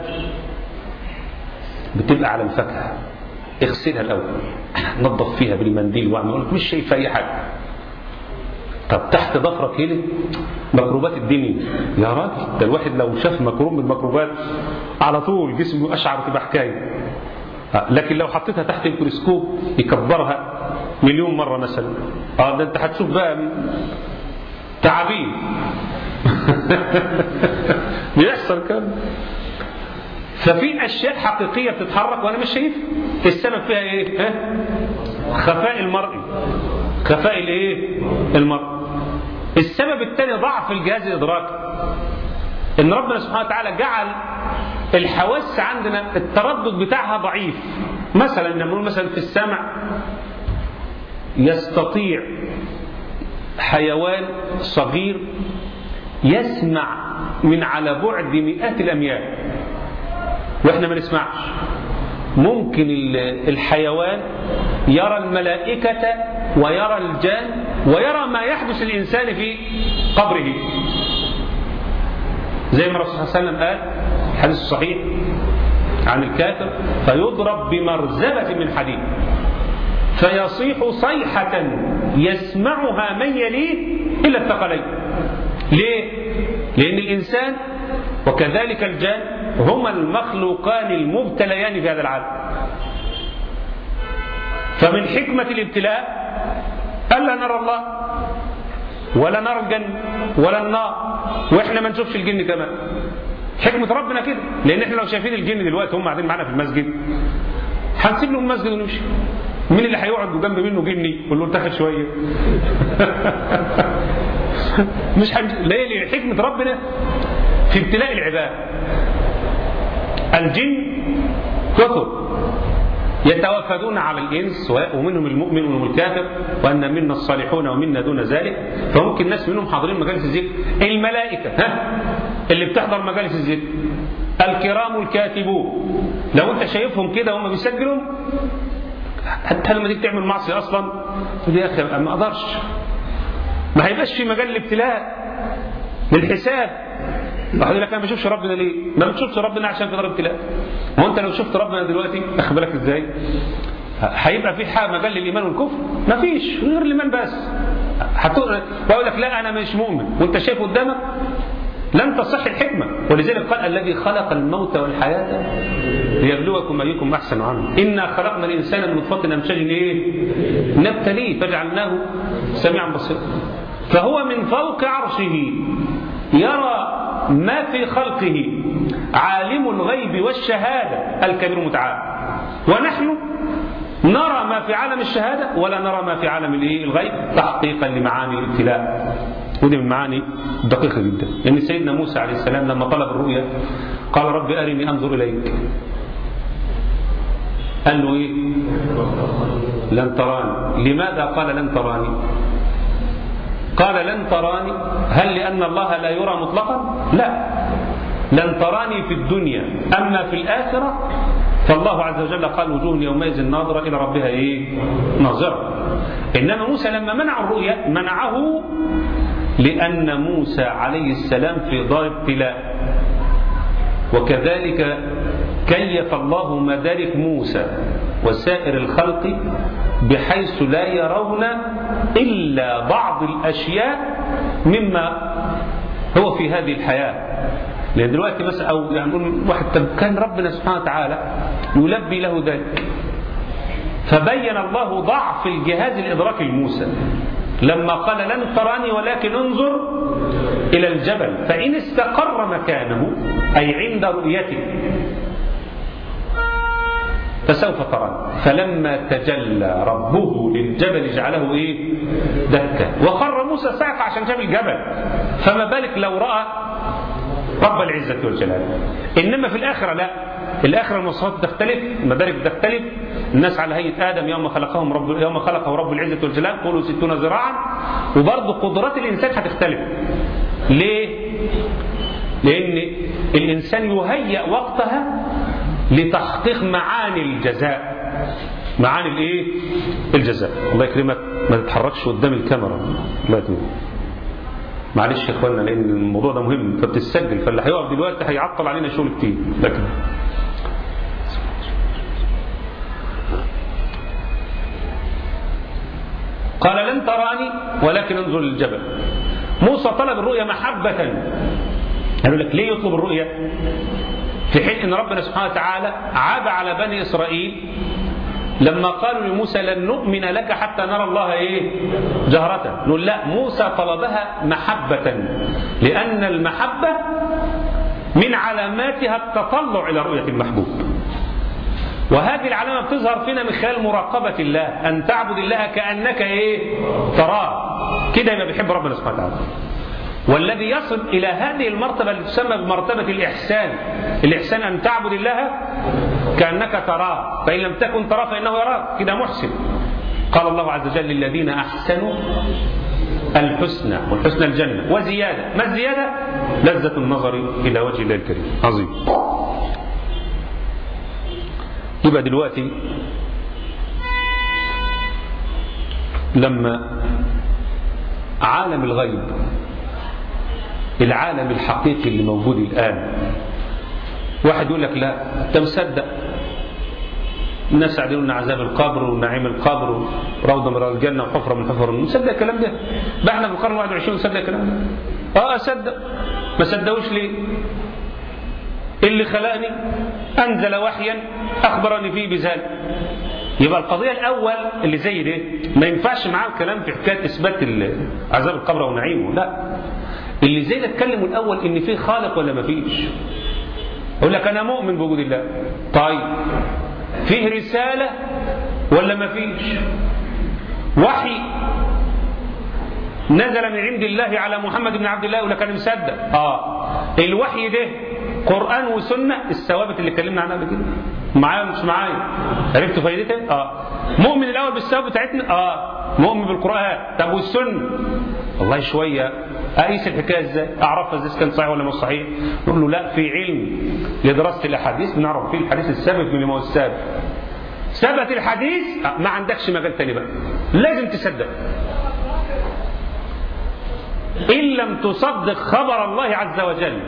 بتبقى على الفاكهه اغسلها الاول نظف فيها بالمنديل واعمل مش شايف اي حاجه طب تحت ضفرك هنا ميكروبات الدنيا يا راجل ده الواحد لو شاف ميكروب من الميكروبات على طول جسمه اشعر تبقى حكايه لكن لو حطيتها تحت الميكروسكوب يكبرها مليون مره مثلا اه ده انت هتشوف بقى تعابين بيحصل كده ففي اشياء حقيقيه بتتحرك وانا مش شايف السبب فيها ايه؟ ها؟ خفاء المرئي خفاء الايه؟ المرء السبب الثاني ضعف الجهاز الادراكي ان ربنا سبحانه وتعالى جعل الحواس عندنا التردد بتاعها ضعيف مثلا نقول مثلا في السمع يستطيع حيوان صغير يسمع من على بعد مئات الاميال واحنا ما نسمعش ممكن الحيوان يرى الملائكة ويرى الجان ويرى ما يحدث الإنسان في قبره زي ما الرسول صلى الله عليه وسلم قال الحديث الصحيح عن الكافر فيضرب بمرزبة من حديد فيصيح صيحة يسمعها من يليه إلا الثقلين ليه؟ لأن الإنسان وكذلك الجان هما المخلوقان المبتليان في هذا العالم فمن حكمة الابتلاء ألا نرى الله ولا نرى الجنة ولا النار واحنا ما نشوفش الجن كمان حكمة ربنا كده لأن احنا لو شايفين الجن دلوقتي هم قاعدين معانا في المسجد هنسيب لهم المسجد ونمشي مين اللي هيقعد جنب منه جني يقول له ارتاح شويه مش حن... ليه حكمة ربنا في ابتلاء العباد الجن كثر يتوافدون على الإنس ومنهم المؤمن ومنهم الكافر وأن منا الصالحون ومنا دون ذلك فممكن ناس منهم حاضرين مجالس الذكر الملائكة ها اللي بتحضر مجالس الذكر الكرام الكاتبون لو انت شايفهم كده وهم بيسجلوا حتى لما تيجي تعمل معصيه اصلا تقول يا اخي ما اقدرش ما هيبقاش في مجال الابتلاء للحساب واحد يقول لك انا ما بشوفش ربنا ليه؟ ما بتشوفش ربنا عشان في دار ابتلاء. ما انت لو شفت ربنا دلوقتي اخد بالك ازاي؟ هيبقى في حاجه مجال للايمان والكفر؟ ما فيش غير الايمان بس. هتقول ويقول لك لا انا مش مؤمن وانت شايف قدامك لن تصح الحكمة ولذلك قال الذي خلق الموت والحياة ليبلوكم أيكم أحسن عملا إنا خلقنا الإنسان من نطفة أمشاج إيه؟ نبتليه فجعلناه سميعا بصيرا فهو من فوق عرشه يرى ما في خلقه عالم الغيب والشهادة الكبير المتعال ونحن نرى ما في عالم الشهادة ولا نرى ما في عالم الغيب تحقيقا لمعاني الابتلاء ودي من معاني دقيقة جدا لأن يعني سيدنا موسى عليه السلام لما طلب الرؤيا قال رب أرني أنظر إليك قال له إيه لن تراني لماذا قال لن تراني قال لن تراني هل لأن الله لا يرى مطلقا لا لن تراني في الدنيا أما في الآخرة فالله عز وجل قال وجوه يومئذ ناظرة إلى ربها إيه ناظرة إنما موسى لما منع الرؤيا منعه لأن موسى عليه السلام في دار ابتلاء وكذلك كيف الله مدارك موسى وسائر الخلق بحيث لا يرون إلا بعض الأشياء مما هو في هذه الحياة لأن دلوقتي بس أو يعني نقول واحد طب كان ربنا سبحانه وتعالى يلبي له ذلك فبين الله ضعف الجهاز الإدراكي لموسى لما قال لن تراني ولكن انظر إلى الجبل فإن استقر مكانه أي عند رؤيته فسوف تراني فلما تجلى ربه للجبل جعله ايه دكا وخر موسى ساق عشان شاف الجبل فما بالك لو رأى رب العزة والجلال إنما في الآخرة لا الآخرة المواصفات تختلف المدارك تختلف الناس على هيئة آدم يوم خلقهم رب يوم خلقه رب العزة والجلال قولوا ستون ذراعا وبرضه قدرات الإنسان هتختلف ليه؟ لأن الإنسان يهيأ وقتها لتحقيق معاني الجزاء معاني الايه الجزاء الله يكرمك ما تتحركش قدام الكاميرا الله يكرمك معلش يا اخوانا لان الموضوع ده مهم فبتتسجل فاللي هيقف دلوقتي هيعطل علينا شغل كتير لكن قال لن تراني ولكن انظر للجبل موسى طلب الرؤيا محبة قالوا لك ليه يطلب الرؤيا في حين ان ربنا سبحانه وتعالى عاب على بني اسرائيل لما قالوا لموسى لن نؤمن لك حتى نرى الله ايه جهرة نقول لا موسى طلبها محبة لأن المحبة من علاماتها التطلع إلى رؤية المحبوب وهذه العلامة بتظهر فينا من خلال مراقبة الله أن تعبد الله كأنك إيه تراه كده يبقى بيحب ربنا سبحانه وتعالى والذي يصل إلى هذه المرتبة التي تسمى بمرتبة الإحسان الإحسان أن تعبد الله كأنك تراه فإن لم تكن تراه فإنه يراك كده محسن قال الله عز وجل للذين أحسنوا الحسنى والحسنى الجنة وزيادة ما الزيادة لذة النظر إلى وجه الله الكريم عظيم يبقى دلوقتي لما عالم الغيب العالم الحقيقي اللي موجود الآن واحد يقول لك لا انت مصدق الناس قاعدين يقولون عذاب القبر ونعيم القبر وروضه من رياض الجنه وحفره من حفر مصدق الكلام ده بقى احنا في القرن 21 نصدق الكلام ده اه اصدق ما صدقوش ليه اللي خلقني انزل وحيا اخبرني فيه بذلك يبقى القضيه الاول اللي زي ده ما ينفعش معاه الكلام في حكايه اثبات عذاب القبر ونعيمه لا اللي زي ده اتكلموا الاول ان في خالق ولا ما فيش يقول لك انا مؤمن بوجود الله طيب فيه رساله ولا ما فيش وحي نزل من عند الله على محمد بن عبد الله يقول لك انا مصدق اه الوحي ده قرآن وسنة الثوابت اللي اتكلمنا عنها قبل كده معايا ولا مش معايا عرفت فايدتها اه مؤمن الاول بالثوابت بتاعتنا اه مؤمن بالقرآن طب والسنة والله شوية أقيس الحكاية ازاي أعرفها ازاي كان صحيح ولا مش صحيح نقول له لا في علم لدراسة الأحاديث بنعرف فيه الحديث الثابت من هو الثابت ثبت الحديث آه، ما عندكش مجال تاني بقى لازم تصدق إن لم تصدق خبر الله عز وجل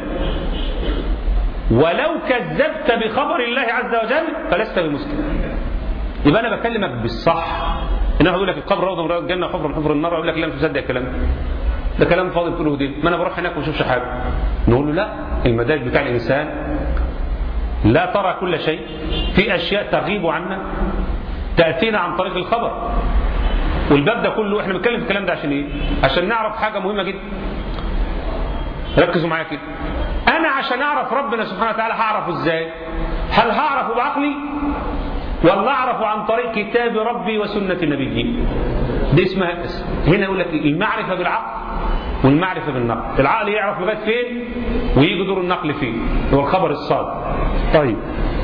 ولو كذبت بخبر الله عز وجل فلست بمسلم يبقى انا بكلمك بالصح انما يقول لك القبر روضه من رياض الجنه وحفر من حفر النار يقول لك لا مش مصدق الكلام ده ده كلام فاضي بتقوله دي ما انا بروح هناك وما اشوفش حاجه نقول له لا المدارج بتاع الانسان لا ترى كل شيء في اشياء تغيب عنا تاتينا عن طريق الخبر والباب ده كله احنا بنتكلم في الكلام ده عشان ايه؟ عشان نعرف حاجه مهمه جدا ركزوا معايا كده انا عشان اعرف ربنا سبحانه وتعالى هعرفه ازاي هل هعرفه بعقلي ولا اعرفه عن طريق كتاب ربي وسنه نبيي دي اسمها هنا يقول لك المعرفه بالعقل والمعرفه بالنقل العقل يعرف لغايه فين ويجي دور النقل فين هو الخبر الصادق طيب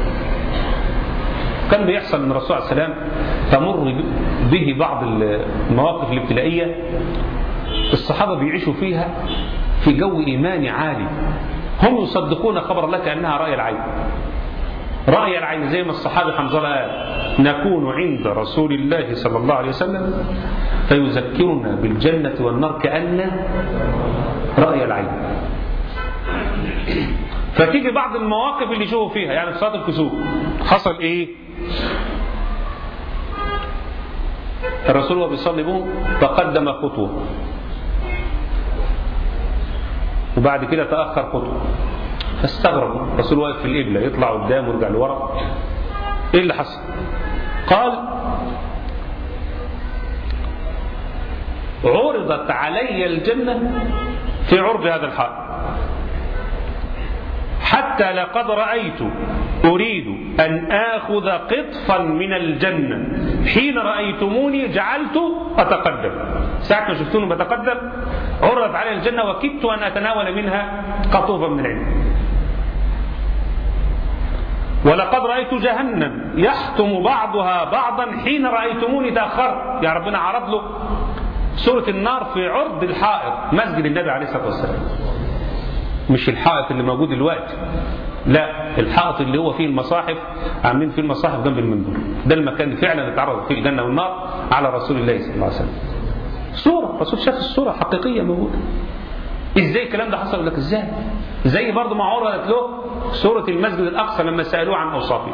كان بيحصل من الرسول عليه السلام تمر به بعض المواقف الابتلائيه الصحابه بيعيشوا فيها في جو ايماني عالي هم يصدقون خبر الله كانها راي العين راي العين زي ما الصحابي حنظله قال نكون عند رسول الله صلى الله عليه وسلم فيذكرنا بالجنه والنار كان راي العين فتيجي بعض المواقف اللي يشوفوا فيها يعني في صلاه الكسوف حصل ايه الرسول وهو بيصلي بهم تقدم خطوه وبعد كده تاخر خطوه فاستغربوا الرسول واقف في القبله يطلع قدام ويرجع لورا ايه اللي حصل قال عرضت علي الجنه في عرض هذا الحال حتى لقد رأيت أريد أن آخذ قطفا من الجنة حين رأيتموني جعلت أتقدم ساعة ما شفتوني بتقدم عرضت علي الجنة وكدت أن أتناول منها قطوفا من العلم ولقد رأيت جهنم يحطم بعضها بعضا حين رأيتموني تأخرت يا ربنا عرض له سورة النار في عرض الحائط مسجد النبي عليه الصلاة والسلام مش الحائط اللي موجود دلوقتي لا الحائط اللي هو فيه المصاحف عاملين فيه المصاحف جنب المنبر ده المكان اللي فعلا اتعرض فيه الجنه والنار على رسول الله صلى الله عليه وسلم صوره الرسول شاف الصوره حقيقيه موجوده ازاي الكلام ده حصل يقول لك ازاي زي برضه ما عرضت له سوره المسجد الاقصى لما سالوه عن اوصافه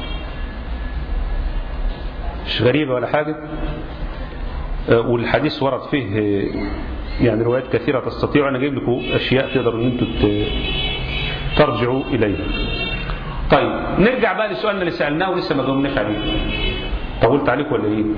مش غريبه ولا حاجه والحديث ورد فيه يعني روايات كثيرة تستطيع أنا جايب لكم أشياء تقدروا أن أنتم ترجعوا إليها طيب نرجع بقى لسؤالنا اللي سألناه ولسه ما جاوبناش عليه طولت عليكم ولا إيه؟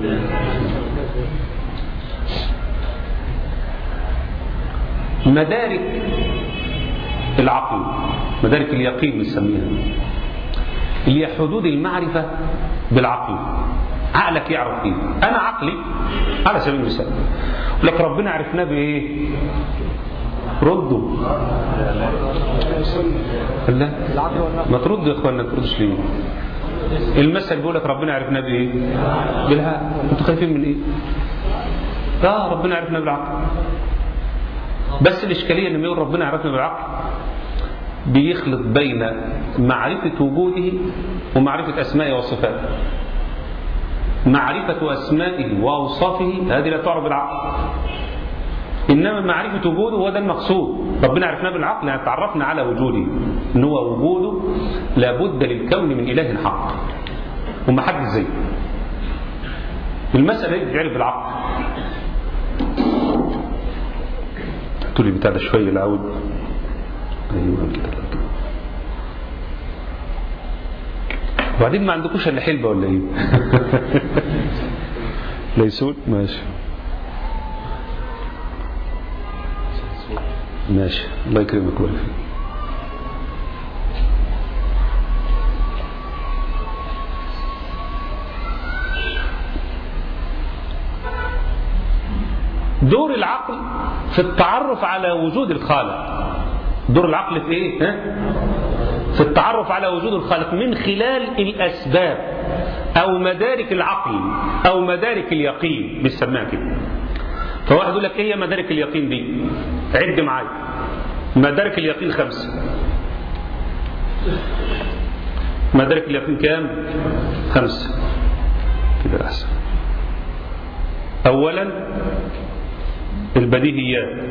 مدارك العقل مدارك اليقين بنسميها اللي هي حدود المعرفة بالعقل عقلك يعرف ايه انا عقلي على سبيل المثال لك ربنا عرفناه بايه ردوا لا ما تردوا يا اخوانا ما تردوش ليه المثل بيقول لك ربنا عرفناه بايه بالها انتوا خايفين من ايه لا ربنا عرفنا بالعقل بس الاشكاليه ان يقول ربنا عرفنا بالعقل بيخلط بين معرفه وجوده ومعرفه اسمائه وصفاته معرفة أسمائه وأوصافه هذه لا تعرف بالعقل إنما معرفة وجوده هو ده المقصود ربنا عرفناه بالعقل يعني تعرفنا على وجوده إن هو وجوده لابد للكون من إله حق وما حد زيه المسألة دي بتعرف بالعقل تقول لي بتاع ده شوية العود أيوه كده وبعدين ما عندكوش الا حلبه ولا ايه؟ ليسون ماشي ماشي الله يكرمك ويعافيك دور العقل في التعرف على وجود الخالق دور العقل في ايه ها؟ في التعرف على وجود الخالق من خلال الأسباب أو مدارك العقل أو مدارك اليقين بيسميها كده فواحد يقول لك ايه هي مدارك اليقين دي عد معايا مدارك اليقين خمسة مدارك اليقين كام خمسة كده أحسن أولا البديهيات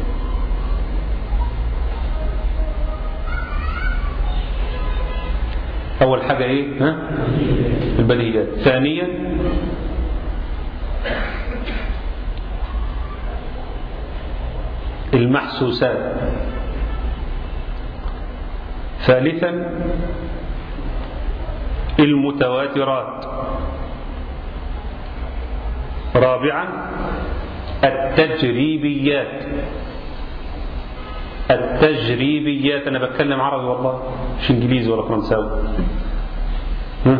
أول حاجة إيه ها؟ البديهيات ثانيا المحسوسات ثالثا المتواترات رابعا التجريبيات التجريبيات انا بتكلم عربي والله مش انجليزي ولا فرنساوي ها؟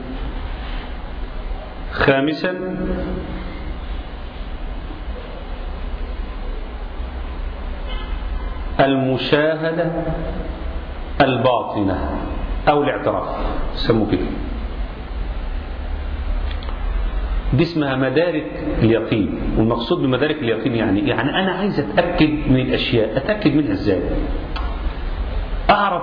خامسا المشاهدة الباطنة أو الاعتراف سموه كده دي اسمها مدارك اليقين والمقصود بمدارك اليقين يعني يعني أنا عايز أتأكد من الأشياء أتأكد منها إزاي أعرف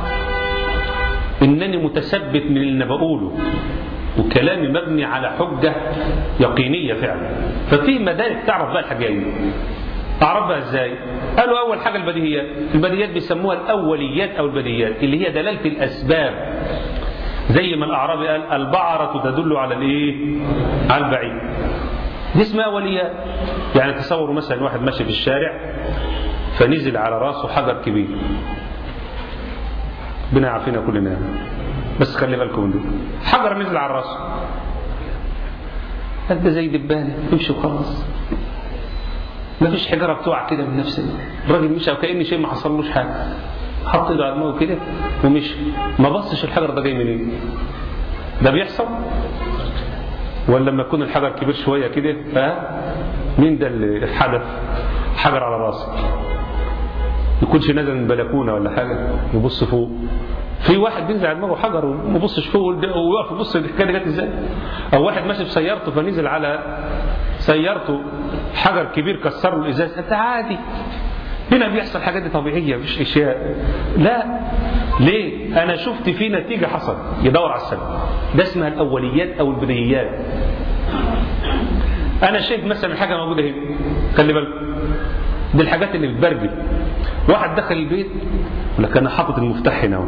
إنني متثبت من اللي أنا بقوله وكلامي مبني على حجة يقينية فعلا ففي مدارك تعرف بقى الحاجة دي أعرفها إزاي؟ قالوا أول حاجة البديهيات البديهيات بيسموها الأوليات أو البديهيات اللي هي دلالة الأسباب زي ما الأعرابي قال البعرة تدل على الإيه؟ على البعيد دي اسمها أوليات يعني تصوروا مثلا واحد ماشي في الشارع فنزل على راسه حجر كبير ربنا يعافينا كلنا بس خلي بالكم من دي حجر نزل على راسه ده زي دبانه يمشي وخلاص ما فيش حجاره بتقع كده من نفسها الراجل مشى وكأن شيء ما حصلوش حاجه حط ايده على دماغه كده ومشي ما بصش الحجر ده جاي منين ده بيحصل ولا لما يكون الحجر كبير شويه كده ها مين ده اللي حدث حجر على راسه يكونش نازل من بلكونه ولا حاجه يبص فوق في واحد بينزل على دماغه حجر وما يبصش فوق ويقف يبص الحكايه دي جت ازاي او واحد ماشي بسيارته فنزل على سيارته حجر كبير كسر له الازاز ده عادي هنا بيحصل حاجات دي طبيعيه مش اشياء لا ليه انا شفت في نتيجه حصل يدور على السبب ده اسمها الاوليات او البديهيات انا شايف مثلا الحاجه موجوده هنا خلي بالك دي الحاجات اللي بتبرجل واحد دخل البيت لك انا حاطط المفتاح هنا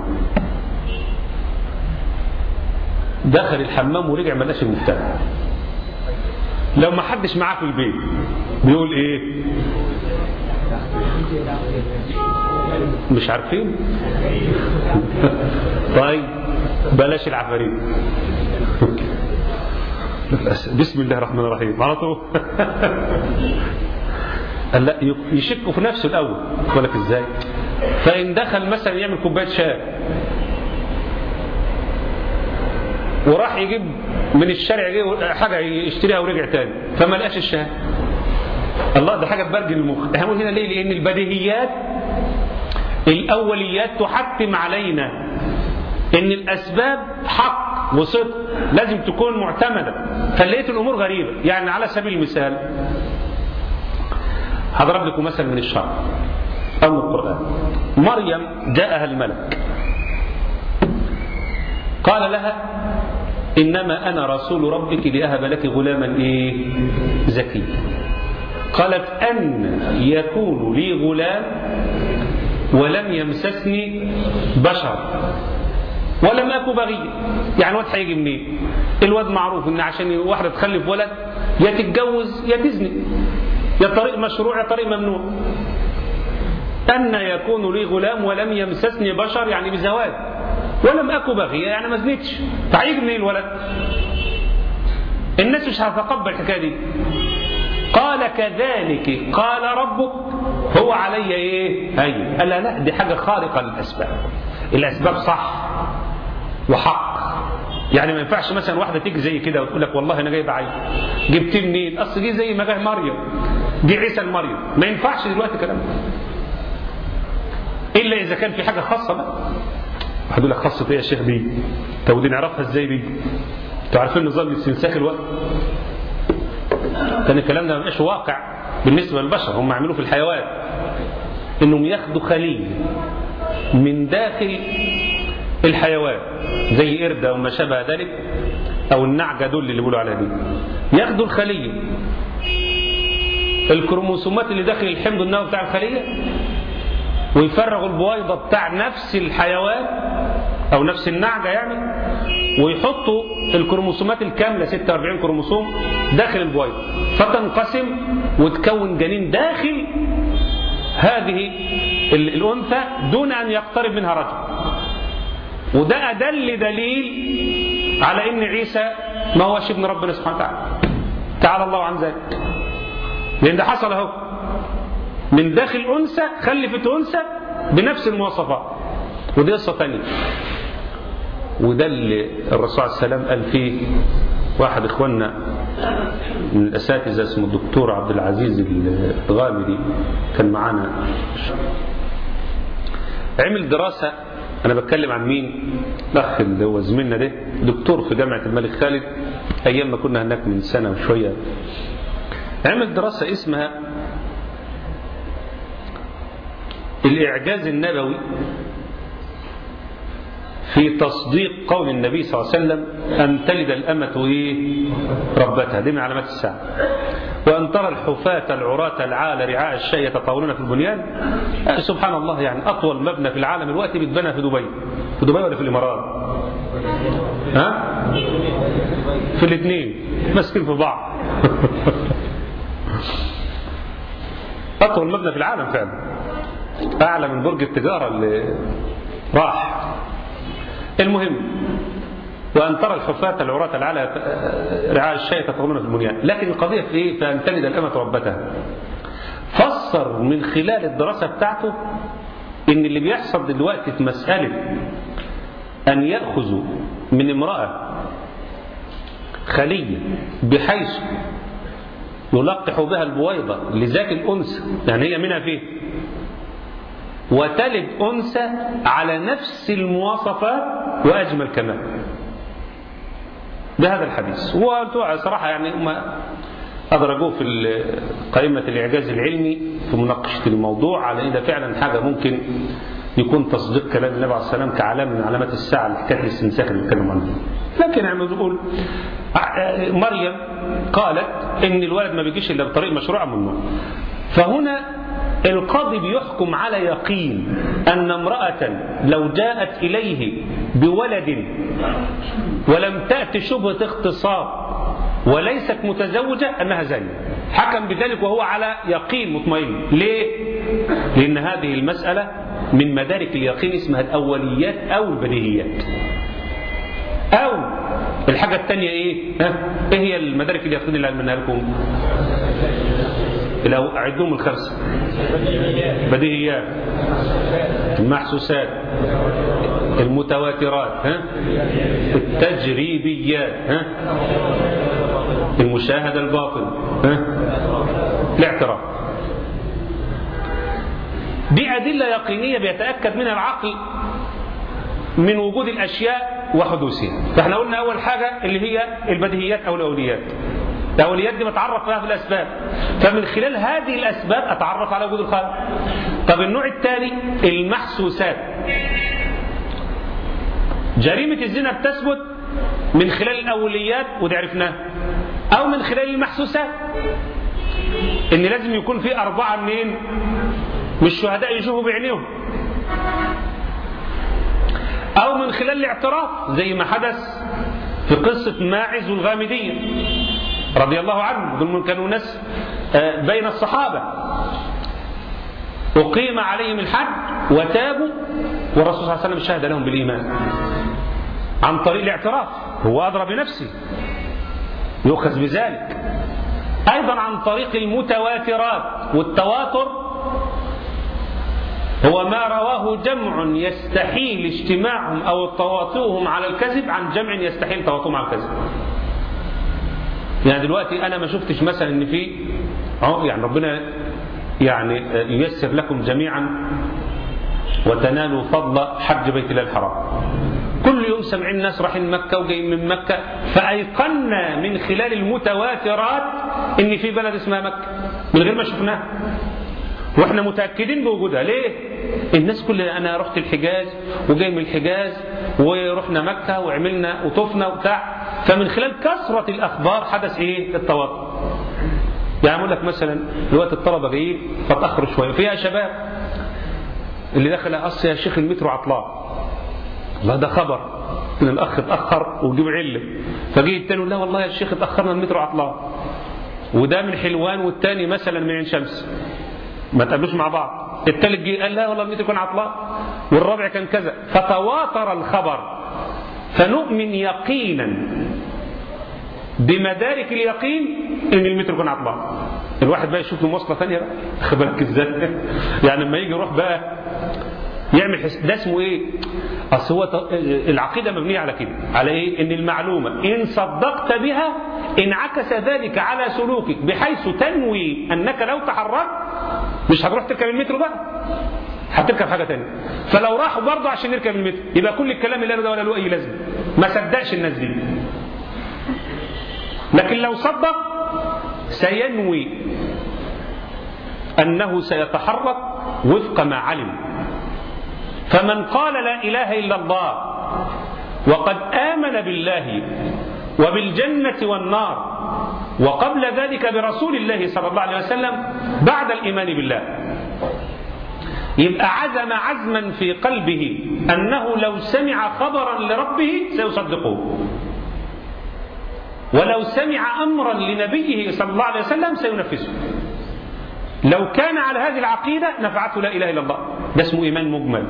دخل الحمام ورجع ما لقاش المفتاح لو ما حدش معاه في البيت بيقول ايه مش عارفين طيب بلاش العفاريت بسم الله الرحمن الرحيم على طول قال لا يشكوا في نفسه الاول بالك ازاي فان دخل مثلا يعمل كوبايه شاي وراح يجيب من الشارع يجيب حاجه يشتريها ورجع تاني فما لقاش الشاي الله ده حاجه تبرجل المخ احنا هنا ليه لان البديهيات الاوليات تحتم علينا ان الاسباب حق وصدق لازم تكون معتمده فلقيت الامور غريبه يعني على سبيل المثال هضرب لكم مثل من الشرع او من القران مريم جاءها الملك قال لها انما انا رسول ربك لاهب لك غلاما ايه زكيا قالت ان يكون لي غلام ولم يمسسني بشر ولم اكو بغيا يعني الواد هيجي منين الواد معروف ان عشان واحده تخلف ولد يا تتجوز يا تزني يا طريق مشروع يا طريق ممنوع أن يكون لي غلام ولم يمسسني بشر يعني بزواج ولم أكو بغية يعني ما زنيتش فهيجي منين الولد الناس مش هتتقبل الحكاية دي قال كذلك قال ربك هو علي ايه هي قال لا دي حاجة خارقة للأسباب الأسباب صح وحق يعني ما ينفعش مثلا واحده تيجي زي كده وتقول لك والله انا جايب عيل جبت منين اصل جه زي ما جه مريم جه عيسى لمريم ما ينفعش دلوقتي كلام الا اذا كان في حاجه خاصه بقى واحد يقول لك خاصة ايه يا شيخ دي طب ودي نعرفها ازاي دي انتوا عارفين نظام الاستنساخ الوقت كان الكلام ده ما بقاش واقع بالنسبة للبشر هم يعملوه في الحيوان انهم ياخدوا خلية من داخل الحيوان زي قردة وما شابه ذلك او النعجة دول اللي بيقولوا عليها دي ياخدوا الخلية الكروموسومات اللي داخل الحمض النووي بتاع الخلية ويفرغوا البويضة بتاع نفس الحيوان او نفس النعجة يعني ويحطوا الكروموسومات الكاملة 46 كروموسوم داخل البويضة فتنقسم وتكون جنين داخل هذه الأنثى دون أن يقترب منها رجل وده أدل دليل على أن عيسى ما هوش ابن ربنا سبحانه وتعالى تعالى الله عن ذلك لأن ده حصل أهو من داخل أنثى خلفت أنثى بنفس المواصفات ودي قصة ثانية وده اللي الرسول عليه السلام قال فيه واحد اخواننا من الاساتذه اسمه الدكتور عبد العزيز الغامدي كان معانا عمل دراسه انا بتكلم عن مين الاخ اللي هو زميلنا ده دكتور في جامعه الملك خالد ايام ما كنا هناك من سنه وشويه عمل دراسه اسمها الاعجاز النبوي في تصديق قول النبي صلى الله عليه وسلم أن تلد الأمة إيه؟ ربتها دي من علامات الساعة وأن ترى الحفاة العراة العالة رعاء الشاة يتطاولون في البنيان آه سبحان الله يعني أطول مبنى في العالم الوقت بيتبنى في دبي في دبي ولا في الإمارات ها في الاثنين ماسكين في بعض أطول مبنى في العالم فعلا أعلى من برج التجارة اللي راح المهم وأن ترى الحفاة العراة العلى رعاء الشاة يتطاولون في البنيان لكن القضية في إيه فأن تلد الأمة ربتها فسر من خلال الدراسة بتاعته إن اللي بيحصل دلوقتي في مسألة أن يأخذوا من امرأة خلية بحيث يلقح بها البويضة لذات الأنثى يعني هي منها فيه وتلد أنثى على نفس المواصفات وأجمل كمان بهذا الحديث هو صراحة يعني هم أدرجوه في قائمة الإعجاز العلمي في مناقشة الموضوع على إن ده فعلا حاجة ممكن يكون تصديق كلام النبي عليه السلام كعلامة من علامات الساعة اللي حكاية الاستنساخ اللي بنتكلم عنها لكن يعني بتقول مريم قالت إن الولد ما بيجيش إلا بطريق مشروع ممنوع فهنا القاضي بيحكم على يقين أن امرأة لو جاءت إليه بولد ولم تأت شبهة اغتصاب وليست متزوجة أنها زانية حكم بذلك وهو على يقين مطمئن ليه؟ لأن هذه المسألة من مدارك اليقين اسمها الأوليات أو البديهيات أو الحاجة الثانية إيه؟ ها؟ إيه هي المدارك اليقين اللي علمناها لكم؟ لو أعدهم الخمسة بديهيات المحسوسات المتواترات ها؟ التجريبيات ها؟ المشاهدة الباطن ها؟ الاعتراف دي أدلة يقينية بيتأكد منها العقل من وجود الأشياء وحدوثها فاحنا قلنا أول حاجة اللي هي البديهيات أو الأوليات الأوليات دي بتعرف بها في الأسباب فمن خلال هذه الأسباب أتعرف على وجود الخالق طب النوع الثاني المحسوسات جريمة الزنا بتثبت من خلال الأوليات ودي عرفناها أو من خلال المحسوسات إن لازم يكون في أربعة منين مش شهداء يشوفوا بعينيهم أو من خلال الاعتراف زي ما حدث في قصة ماعز والغامدية رضي الله عنه دول كانوا ناس بين الصحابة أقيم عليهم الحد وتابوا والرسول صلى الله عليه وسلم شهد لهم بالإيمان عن طريق الاعتراف هو أدرى بنفسه يؤخذ بذلك أيضا عن طريق المتواترات والتواتر هو ما رواه جمع يستحيل اجتماعهم أو تواطؤهم على الكذب عن جمع يستحيل تواطؤهم على الكذب يعني دلوقتي أنا ما شفتش مثلا إن في يعني ربنا يعني ييسر لكم جميعا وتنالوا فضل حج بيت الله الحرام كل يوم سمعين الناس رايحين مكة وجايين من مكة فأيقنا من خلال المتواترات إن في بلد اسمها مكة من غير ما شفناها واحنا متاكدين بوجودها ليه الناس كلها انا رحت الحجاز وجاي من الحجاز ورحنا مكه وعملنا وطفنا وبتاع فمن خلال كثره الاخبار حدث ايه التواتر يعني اقول لك مثلا دلوقتي الطلبه جايين فتاخروا شويه فيها شباب اللي دخل اصل يا شيخ المترو عطلان الله ده خبر ان الاخ اتاخر وجيب عله فجي التاني لا والله يا شيخ اتاخرنا المترو عطلان وده من حلوان والتاني مثلا من عين شمس ما تقابلوش مع بعض التالت جه قال لا والله المتر كان عطلان والرابع كان كذا فتواتر الخبر فنؤمن يقينا بمدارك اليقين ان المتر كان عطلان الواحد بقى يشوف له مواصله ثانيه بقى خد بالك ازاي يعني لما يجي يروح بقى يعمل حس... ده اسمه ايه؟ اصل هو ت... العقيده مبنيه على كده، على ايه؟ ان المعلومه ان صدقت بها انعكس ذلك على سلوكك بحيث تنوي انك لو تحركت مش هتروح تركب المترو بقى هتركب حاجه ثانيه فلو راحوا برضه عشان نركب المترو يبقى كل الكلام اللي ده ولا له اي لازمه ما صدقش الناس دي لكن لو صدق سينوي انه سيتحرك وفق ما علم فمن قال لا اله الا الله وقد امن بالله وبالجنه والنار وقبل ذلك برسول الله صلى الله عليه وسلم بعد الايمان بالله يبقى عزم عزما في قلبه انه لو سمع خبرا لربه سيصدقه ولو سمع امرا لنبيه صلى الله عليه وسلم سينفذه لو كان على هذه العقيده نفعته لا اله الا الله ده اسمه ايمان مجمل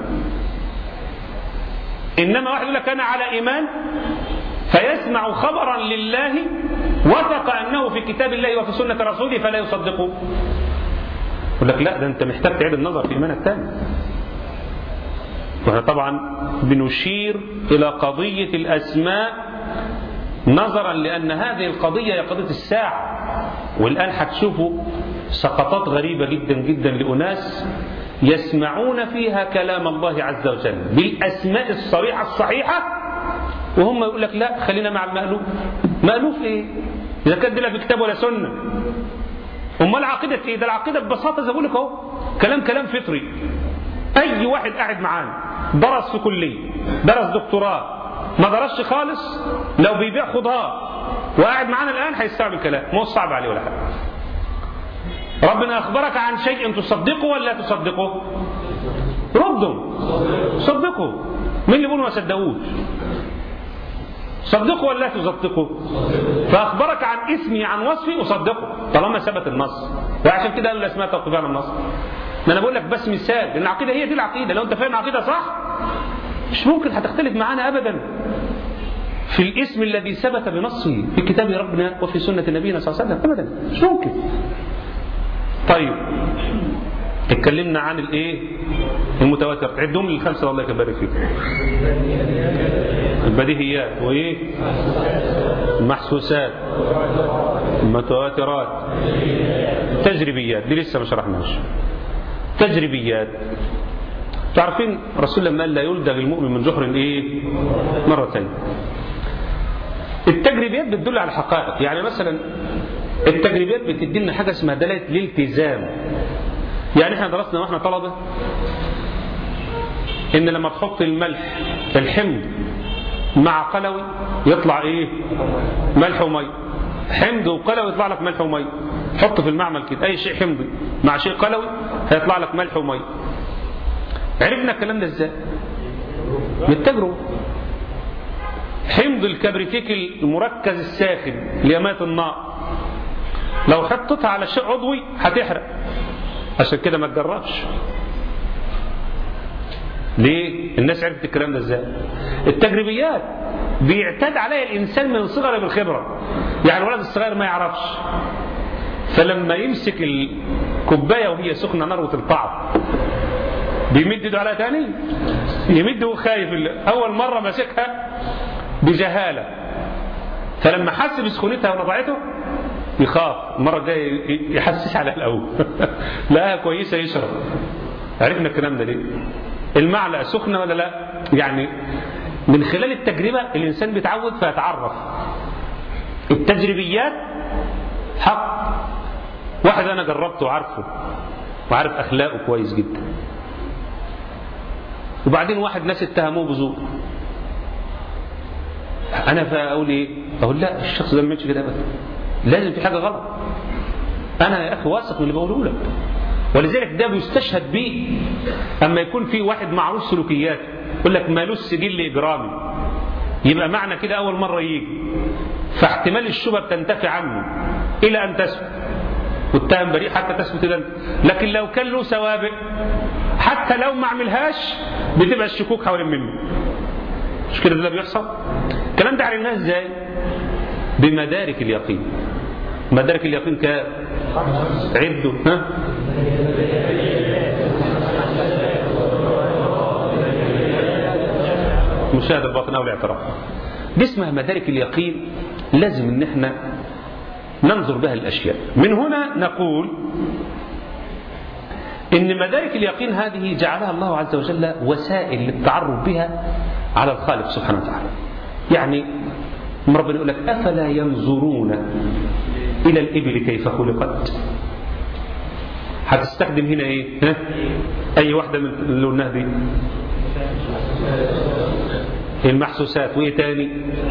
انما واحد يقول لك انا على ايمان فيسمع خبرا لله وثق انه في كتاب الله وفي سنه رسوله فلا يصدقه يقول لك لا ده انت محتاج تعيد النظر في ايمانك تاني واحنا طبعا بنشير الى قضيه الاسماء نظرا لان هذه القضيه هي قضيه الساعه والان هتشوفوا سقطات غريبه جدا جدا لاناس يسمعون فيها كلام الله عز وجل بالاسماء الصريحه الصحيحه وهم يقول لك لا خلينا مع المألوف مألوف ايه اذا كان لا في كتاب ولا سنه امال عقيده ايه ده العقيده ببساطه زي بقول لك اهو كلام كلام فطري اي واحد قاعد معانا درس في كليه درس دكتوراه ما درسش خالص لو بيبيع خضار وقاعد معانا الان هيستوعب الكلام مو صعب عليه ولا حاجه ربنا اخبرك عن شيء تصدقه ولا تصدقه ردوا صدقوا مين اللي بيقول ما صدقوش صدقوا ولا تصدقوا فاخبرك عن اسمي عن وصفي اصدقه طالما ثبت النص وعشان كده قالوا الاسماء توقف على النص ما انا بقول لك بس مثال لان العقيده هي دي العقيده لو انت فاهم العقيده صح مش ممكن هتختلف معانا ابدا في الاسم الذي ثبت بنصه في كتاب ربنا وفي سنه نبينا صلى الله عليه وسلم ابدا مش ممكن طيب اتكلمنا عن الايه المتواتر عدهم لي الخمسه الله يبارك فيكم البديهيات وايه المحسوسات المتواترات التجريبيات دي لسه ما شرحناش تجريبيات تعرفين رسول لما قال لا يلدغ المؤمن من جحر ايه مرتين التجريبيات بتدل على الحقائق يعني مثلا التجريبيات بتدي لنا حاجه اسمها دلاله الالتزام يعني احنا درسنا واحنا طلبه ان لما تحط الملح الحمض مع قلوي يطلع ايه ملح ومي حمض وقلوي يطلع لك ملح ومي حط في المعمل كده اي شيء حمضي مع شيء قلوي هيطلع لك ملح ومي عرفنا الكلام ده ازاي من التجربه حمض الكبريتيك المركز الساخن ليمات النار لو حطيتها على شيء عضوي هتحرق عشان كده ما تجربش ليه؟ الناس عرفت الكلام ده ازاي؟ التجريبيات بيعتاد عليها الانسان من صغره بالخبره. يعني الولد الصغير ما يعرفش. فلما يمسك الكوبايه وهي سخنه نار وتلطعه بيمد ايده عليها تاني يمد وهو خايف اول مره ماسكها بجهاله فلما حس بسخونتها ونضعته يخاف المره الجايه يحسس على الاول لقاها كويسه يشرب عرفنا الكلام ده ليه المعلقة سخنة ولا لا يعني من خلال التجربة الإنسان بيتعود فيتعرف التجريبيات حق واحد أنا جربته وعارفه وعارف أخلاقه كويس جدا وبعدين واحد ناس اتهموه بزور انا فاقول ايه اقول لا الشخص ده ما بيعملش كده ابدا لازم في حاجه غلط انا يا اخي واثق من اللي بقوله لك ولذلك ده بيستشهد بيه اما يكون في واحد معروف سلوكيات يقول لك مالوش سجل اجرامي يبقى معنى كده اول مره يجي فاحتمال الشبهه بتنتفي عنه الى ان تثبت والتهم بريء حتى تثبت الى لكن لو كان له سوابق حتى لو ما عملهاش بتبقى الشكوك حوالين منه مش كده ده بيحصل الكلام ده عرفناه ازاي بمدارك اليقين مدارك اليقين كام عدوا ها مشاهدة الباطنة والاعتراف دي اسمها مدارك اليقين لازم ان احنا ننظر بها الاشياء من هنا نقول ان مدارك اليقين هذه جعلها الله عز وجل وسائل للتعرف بها على الخالق سبحانه وتعالى يعني ربنا يقول لك افلا ينظرون الى الابل كيف خلقت هتستخدم هنا ايه ها؟ اي واحده من اللي قلناها دي المحسوسات وايه تاني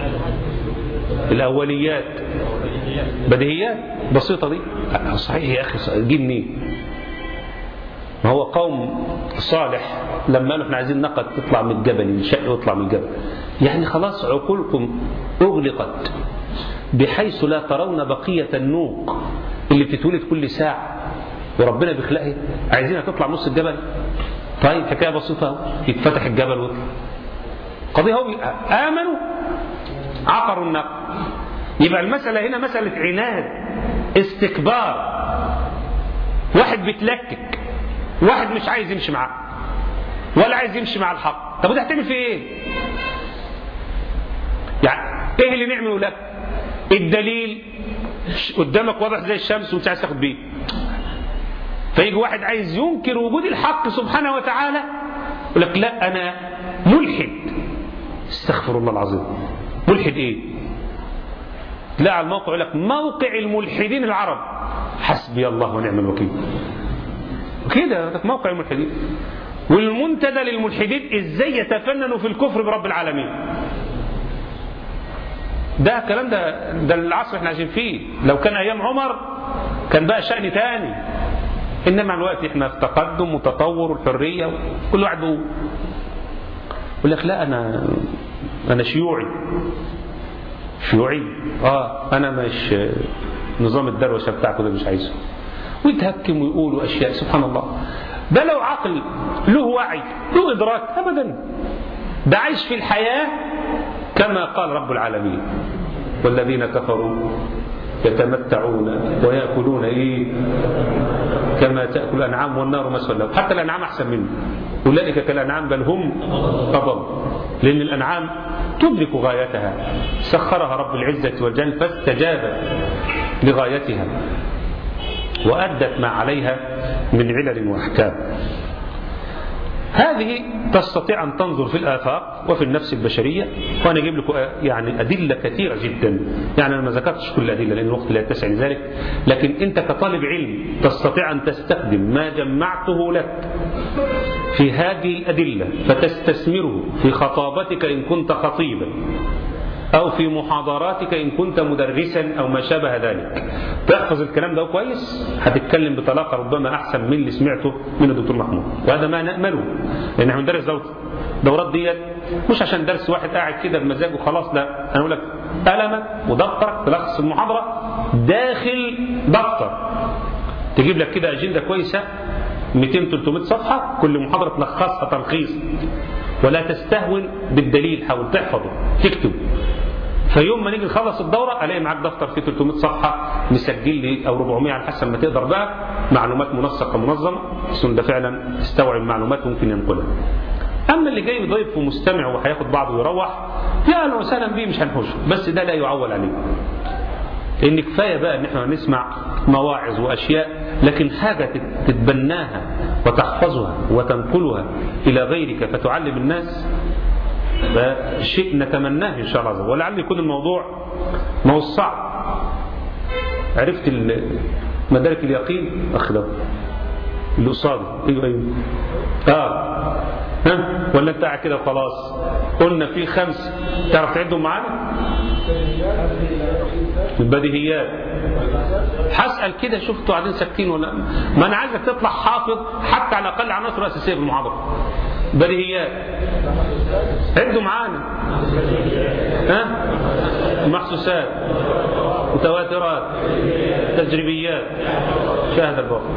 الاوليات بديهيات بسيطه دي صحيح يا اخي جه منين ما هو قوم صالح لما قالوا احنا عايزين نقد تطلع من الجبل ينشق ويطلع من الجبل يعني خلاص عقولكم اغلقت بحيث لا ترون بقيه النوق اللي بتتولد كل ساعه وربنا بيخلقها عايزينها تطلع نص الجبل طيب حكايه بسيطه يتفتح الجبل ويطلع قضيه هو امنوا عقروا النقل يبقى المساله هنا مساله عناد استكبار واحد بيتلكك واحد مش عايز يمشي معاه ولا عايز يمشي مع الحق طب وده هتعمل فيه ايه يعني ايه اللي نعمله لك الدليل قدامك واضح زي الشمس ومش عايز تاخد بيه فيجي واحد عايز ينكر وجود الحق سبحانه وتعالى يقول لك لا انا ملحد استغفر الله العظيم ملحد ايه لا على الموقع يقول لك موقع الملحدين العرب حسبي الله ونعم الوكيل كده موقع الملحدين والمنتدى للملحدين ازاي يتفننوا في الكفر برب العالمين ده الكلام ده ده العصر احنا عايشين فيه لو كان ايام عمر كان بقى شأن تاني انما الوقت احنا في تقدم وتطور والحريه وكل واحد بيقول يقول لك لا انا انا شيوعي شيوعي اه انا مش نظام الدروشه بتاعكم ده مش عايزه ويتهكم ويقولوا اشياء سبحان الله ده لو عقل له وعي له ادراك ابدا ده عايش في الحياه كما قال رب العالمين والذين كفروا يتمتعون ويأكلون إيه كما تأكل الأنعام والنار مسوى لهم حتى الأنعام أحسن منه أولئك كالأنعام بل هم أضل لأن الأنعام تدرك غايتها سخرها رب العزة والجل فاستجابت لغايتها وأدت ما عليها من علل وأحكام هذه تستطيع أن تنظر في الآفاق وفي النفس البشرية وأنا أجيب لكم يعني أدلة كثيرة جدا يعني أنا ما ذكرتش كل الأدلة لأن الوقت لا يتسع لذلك لكن أنت كطالب علم تستطيع أن تستخدم ما جمعته لك في هذه الأدلة فتستثمره في خطابتك إن كنت خطيبا أو في محاضراتك إن كنت مدرسا أو ما شابه ذلك تحفظ الكلام ده كويس هتتكلم بطلاقة ربما أحسن من اللي سمعته من الدكتور محمود وهذا ما نأمله لأن احنا بندرس دورات ديت مش عشان درس واحد قاعد كده بمزاجه خلاص لا أنا أقول لك قلمك ودفترك تلخص المحاضرة داخل دفتر تجيب لك كده أجندة كويسة 200 300 صفحة كل محاضرة تلخصها تلخيص ولا تستهون بالدليل حاول تحفظه تكتب فيوم ما نيجي نخلص الدورة ألاقي معاك دفتر فيه 300 صفحة مسجل لي أو 400 على حسب ما تقدر بقى معلومات منسقة منظمة ده فعلا تستوعب معلومات ممكن ينقلها أما اللي جاي ضيف ومستمع وهياخد بعضه ويروح يا أهلا وسهلا بيه مش هنحوشه بس ده لا يعول عليه ان كفايه بقى ان احنا نسمع مواعظ واشياء لكن حاجه تتبناها وتحفظها وتنقلها الى غيرك فتعلم الناس ده شيء نتمناه ان شاء الله عز وجل ولعل يكون الموضوع ما هو صعب عرفت مدارك اليقين اخ ده اللي قصادي ايوه ايوه اه ها ولا انت قاعد كده وخلاص قلنا في خمسه تعرف تعدهم معانا البديهيات هسأل كده شفتوا قاعدين ساكتين ولا ما انا عايزك تطلع حافظ حتى على الاقل عناصر اساسيه في المحاضره بديهيات عدوا معانا ها محسوسات متواترات تجريبيات شاهد الباطل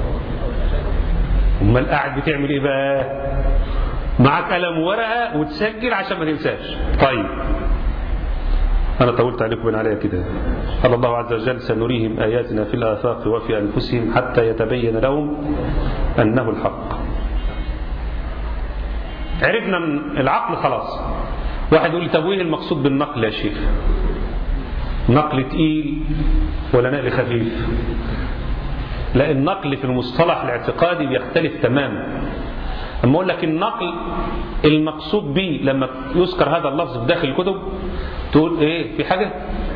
امال قاعد بتعمل ايه بقى معاك قلم وورقه وتسجل عشان ما تنساش طيب أنا طولت عليكم من عليها كده قال الله عز وجل سنريهم آياتنا في الآفاق وفي أنفسهم حتى يتبين لهم أنه الحق عرفنا من العقل خلاص واحد يقول طب ايه المقصود بالنقل يا شيخ نقل تقيل ولا نقل خفيف لا النقل في المصطلح الاعتقادي بيختلف تماما اما اقول لك النقل المقصود به لما يذكر هذا اللفظ في داخل الكتب تقول ايه في حاجه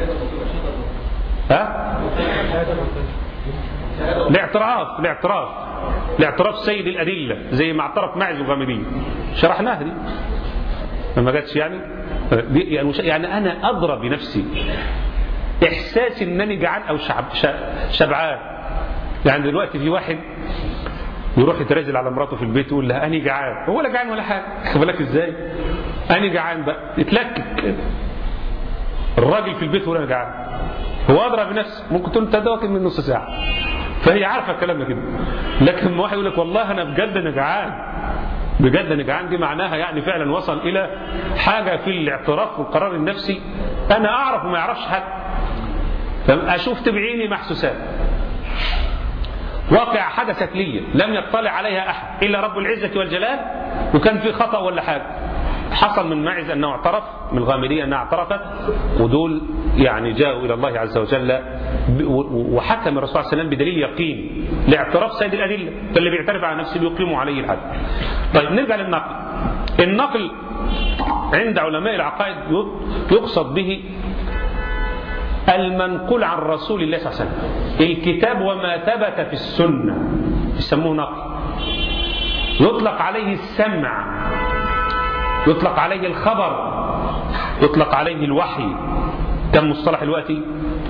ها الاعتراف الاعتراف الاعتراف سيد الادله زي ما اعترف معز الغامدي شرحناها دي ما جاتش يعني يعني انا ادرى بنفسي احساس انني جعان او شعب شبعان يعني دلوقتي في واحد يروح يترازل على مراته في البيت يقول لها انا جعان هو لا جعان ولا حاجه خد بالك ازاي انا جعان بقى يتلكك الراجل في البيت ولا جعان هو ادرى بنفسه ممكن تقول انت ده واكل من نص ساعه فهي عارفه الكلام ده كده لكن لما واحد يقول لك والله انا بجد انا جعان بجد انا جعان دي معناها يعني فعلا وصل الى حاجه في الاعتراف والقرار النفسي انا اعرف وما يعرفش حد فاشوف تبعيني محسوسات واقع حدثت لي لم يطلع عليها احد الا رب العزه والجلال وكان في خطا ولا حاجه حصل من معز انه اعترف من الغامديه انها اعترفت ودول يعني جاءوا الى الله عز وجل وحكم الرسول صلى الله عليه وسلم بدليل يقين لاعتراف سيد الادله فاللي بيعترف على نفسه بيقيموا عليه الحد. طيب نرجع للنقل. النقل عند علماء العقائد يقصد به المنقول عن رسول الله صلى الله عليه وسلم الكتاب وما ثبت في السنه يسموه نقل. يطلق عليه السمع يطلق عليه الخبر يطلق عليه الوحي كم مصطلح دلوقتي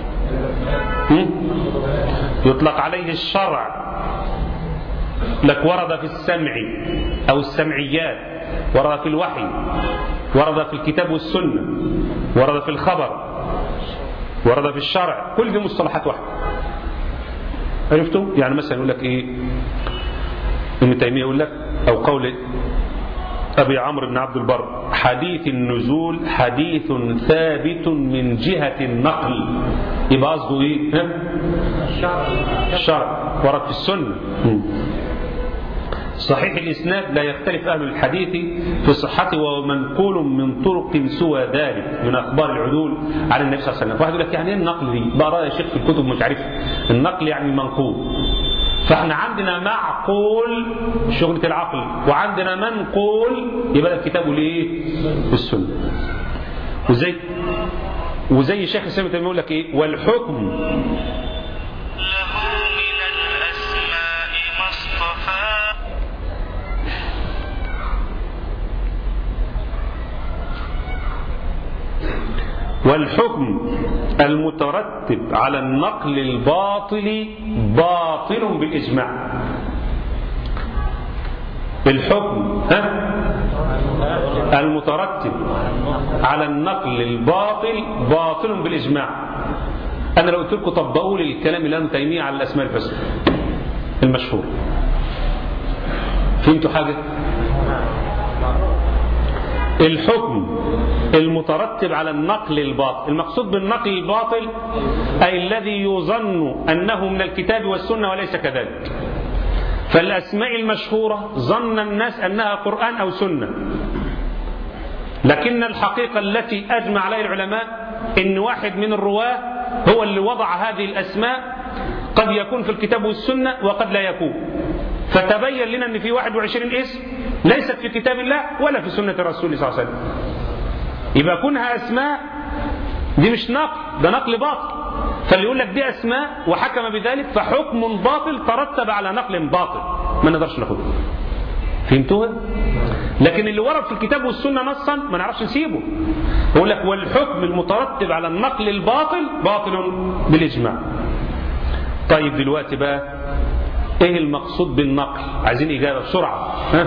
يطلق عليه الشرع لك ورد في السمع او السمعيات ورد في الوحي ورد في الكتاب والسنه ورد في الخبر ورد في الشرع كل دي مصطلحات واحده عرفتوا يعني مثلا يقول لك ايه ابن تيميه يقول لك او قول أبي عمرو بن عبد البر حديث النزول حديث ثابت من جهة النقل يبقى قصده إيه؟ الشرع ورد في السنة صحيح الإسناد لا يختلف أهل الحديث في صحته وهو منقول من طرق سوى ذلك من أخبار العدول عن النبي صلى الله عليه وسلم واحد يقول لك يعني إيه النقل دي بقرا يا شيخ في الكتب مش عارف النقل يعني منقول فاحنا عندنا معقول شغلة العقل وعندنا منقول يبقى الكتاب والايه؟ والسنة وزي وزي شيخ الاسلام تيميه يقول لك ايه؟ والحكم له من الأسماء ما اصطفى والحكم المترتب على النقل الباطل باطل بالإجماع الحكم ها المترتب على النقل الباطل باطل بالإجماع أنا لو قلت لكم طبقوا لي الكلام اللي ابن تيمية على الأسماء الحسنى المشهور فهمتوا حاجة؟ الحكم المترتب على النقل الباطل المقصود بالنقل الباطل أي الذي يظن أنه من الكتاب والسنة وليس كذلك فالأسماء المشهورة ظن الناس أنها قرآن أو سنة لكن الحقيقة التي أجمع عليها العلماء إن واحد من الرواة هو اللي وضع هذه الأسماء قد يكون في الكتاب والسنة وقد لا يكون فتبين لنا أن في 21 اسم ليست في كتاب الله ولا في سنة الرسول صلى الله عليه وسلم يبقى كونها أسماء دي مش نقل ده نقل باطل فاللي يقول لك دي أسماء وحكم بذلك فحكم باطل ترتب على نقل باطل ما نقدرش ناخده فهمتوها؟ لكن اللي ورد في الكتاب والسنة نصا ما نعرفش نسيبه يقول لك والحكم المترتب على النقل الباطل باطل بالإجماع طيب دلوقتي بقى ايه المقصود بالنقل عايزين اجابه بسرعه ها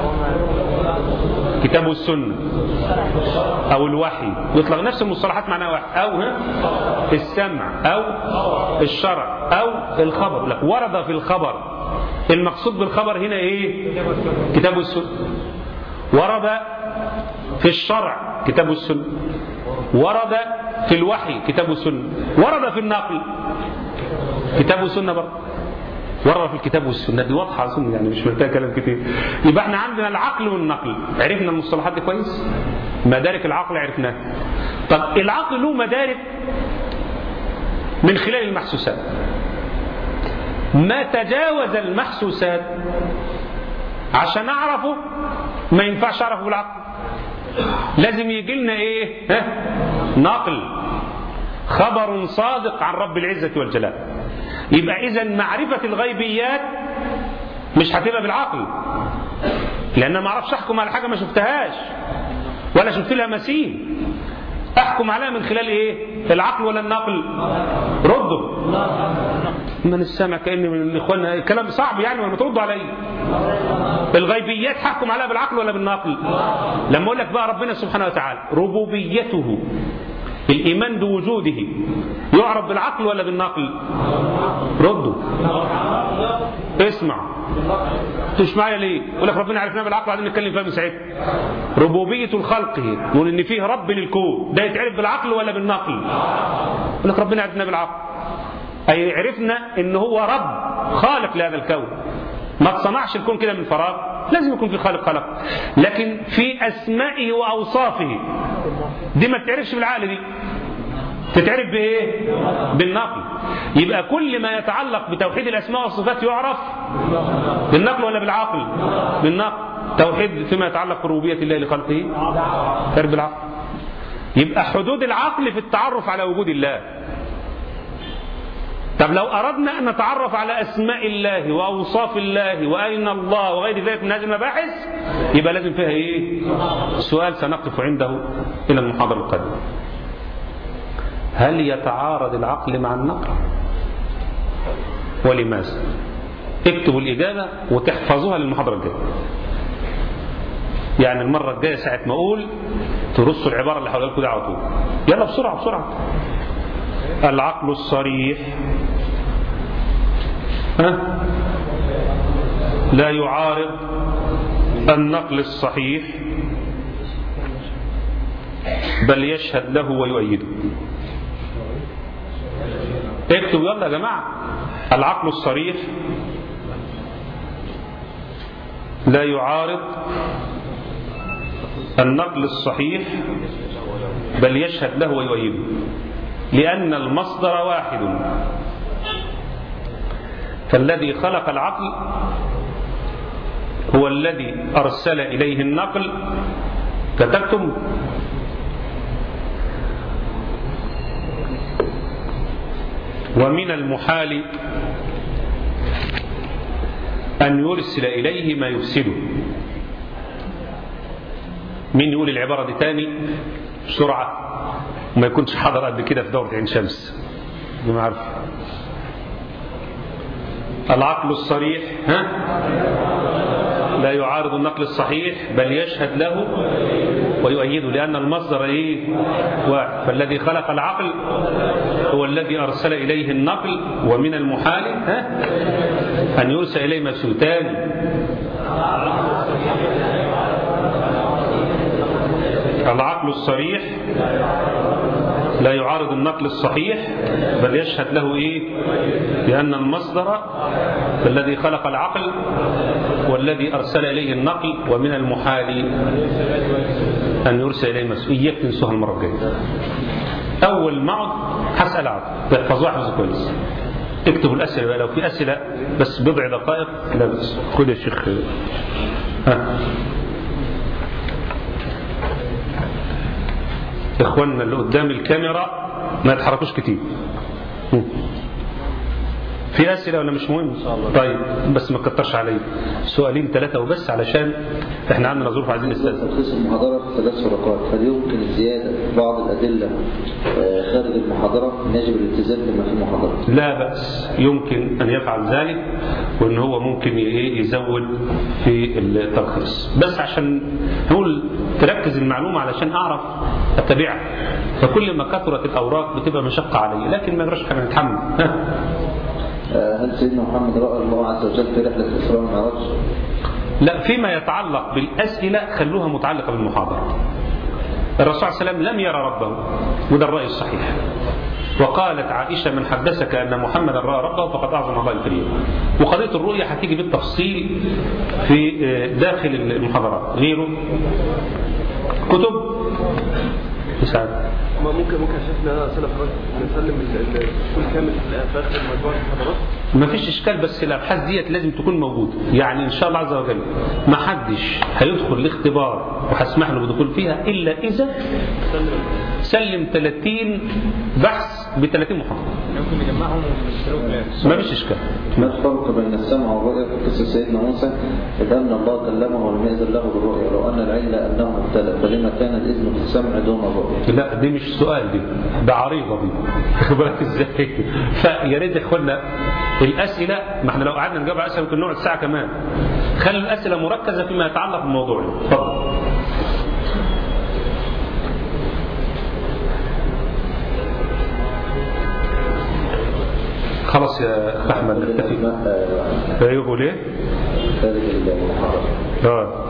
كتاب والسنه او الوحي يطلق نفس المصطلحات معناها واحد او ها السمع او الشرع او الخبر لك ورد في الخبر المقصود بالخبر هنا ايه كتاب والسنه ورد في الشرع كتاب والسنه ورد في الوحي كتاب والسنه ورد في النقل كتاب والسنه برضه ورد في الكتاب والسنه دي واضحه اظن يعني مش محتاج كلام كتير يبقى احنا عندنا العقل والنقل عرفنا المصطلحات دي كويس مدارك العقل عرفناها طب العقل له مدارك من خلال المحسوسات ما تجاوز المحسوسات عشان اعرفه ما ينفعش اعرفه بالعقل لازم يجي لنا ايه ها؟ نقل خبر صادق عن رب العزه والجلال يبقى اذا معرفه الغيبيات مش هتبقى بالعقل لان ما اعرفش احكم على حاجه ما شفتهاش ولا شفت لها مثيل احكم عليها من خلال ايه العقل ولا النقل ردوا من السمع كان من اخواننا كلام صعب يعني ولا تردوا عليا الغيبيات حكم عليها بالعقل ولا بالنقل لما اقول لك بقى ربنا سبحانه وتعالى ربوبيته الايمان بوجوده يعرف بالعقل ولا بالنقل ردوا اسمع مش معايا ليه يقول لك ربنا عرفناه بالعقل بعدين نتكلم فيها من ساعتها ربوبيه الخلق يقول ان فيه رب للكون ده يتعرف بالعقل ولا بالنقل يقول لك ربنا عرفناه بالعقل اي عرفنا ان هو رب خالق لهذا الكون ما تصنعش الكون كده من فراغ لازم يكون في خالق خلق لكن في اسمائه واوصافه دي ما تتعرفش بالعقل دي تتعرف بايه بالنقل يبقى كل ما يتعلق بتوحيد الاسماء والصفات يعرف بالنقل ولا بالعقل بالنقل توحيد فيما يتعلق بربوبيه الله لخلقه تعرف بالعقل يبقى حدود العقل في التعرف على وجود الله طب لو أردنا أن نتعرف على أسماء الله وأوصاف الله وأين الله وغير ذلك من هذه المباحث يبقى لازم فيها إيه؟ سؤال سنقف عنده إلى المحاضرة القادمة. هل يتعارض العقل مع النقل؟ ولماذا؟ اكتبوا الإجابة وتحفظوها للمحاضرة الجاية. يعني المرة الجاية ساعة ما أقول ترصوا العبارة اللي هقولها لكم دي على طول. يلا بسرعة بسرعة. العقل الصريح ها لا يعارض النقل الصحيح بل يشهد له ويؤيده اكتبوا يلا يا جماعة العقل الصريح لا يعارض النقل الصحيح بل يشهد له ويؤيده لأن المصدر واحد فالذي خلق العقل هو الذي أرسل إليه النقل كتبتم ومن المحال أن يرسل إليه ما يفسده مين يقول العبارة دي تاني بسرعة وما يكونش حضر قبل كده في دورة عين شمس ما عارف العقل الصريح ها لا يعارض النقل الصحيح بل يشهد له ويؤيده لأن المصدر إيه واحد فالذي خلق العقل هو الذي أرسل إليه النقل ومن المحال ها أن يرسل إليه مسوتان العقل الصريح لا يعارض النقل الصحيح بل يشهد له ايه لان المصدر الذي خلق العقل والذي ارسل اليه النقل ومن المحال ان يرسل اليه مسؤول اياك تنسوها المره الجايه اول ما اقعد هسال عاد تحفظوها حفظ كويس اكتبوا الاسئله بقى لو في اسئله بس بضع دقائق لا بس خد يا شيخ ها اخواننا اللي قدام الكاميرا ما يتحركوش كتير في اسئله ولا مش مهم؟ طيب بس ما تكترش عليا سؤالين ثلاثه وبس علشان احنا عندنا ظروف عايزين نستاذن تلخيص المحاضرة في ثلاث ورقات هل يمكن الزيادة في بعض الأدلة آه، خارج المحاضرة يجب الالتزام بما في المحاضرة لا بأس يمكن أن يفعل ذلك وأن هو ممكن ي- يزود في التلخيص بس عشان نقول تركز المعلومة علشان أعرف أتبعها فكل ما كثرت الأوراق بتبقى مشقة علي لكن ما يجراش حاجة نتحمل ها. آه، هل سيدنا محمد رأى الله عز وجل في رحلة الإسراء والمعراج؟ لا فيما يتعلق بالأسئلة خلوها متعلقة بالمحاضرة الرسول صلى الله عليه وسلم لم يرى ربه وده الرأي الصحيح وقالت عائشة من حدثك أن محمدا رأى ربه فقد أعظم الله الكريم وقضية الرؤية هتيجي بالتفصيل في آه، داخل المحاضرات غيره كتب مساعد ما ممكن ممكن شفنا سنة فرنسا نسلم ال- ال- كل كامل في آخر مجموعة المحاضرات ما فيش اشكال بس الابحاث ديت لازم تكون موجوده يعني ان شاء الله عز وجل ما حدش هيدخل الاختبار وهسمح له بالدخول فيها الا اذا سلم 30 بحث ب 30 محاضره ممكن نجمعهم ونشتروا ما فيش اشكال ما الفرق بين السمع والرؤية في قصة سيدنا موسى إذ أن الله كلمه ولم يأذن له بالرؤية لو أن العلة أنه ابتلى فلما كان الإذن في السمع دون الرؤية لا دي مش سؤال دي ده عريضه دي خد بالك ازاي فيا ريت يا اخوانا الاسئله ما احنا لو قعدنا نجاوب على اسئله ممكن نقعد ساعه كمان خلوا الاسئله مركزه فيما يتعلق بالموضوع اتفضل خلاص يا أخ احمد نكتفي آه، يقول ايه؟ خارج المحاضرة اه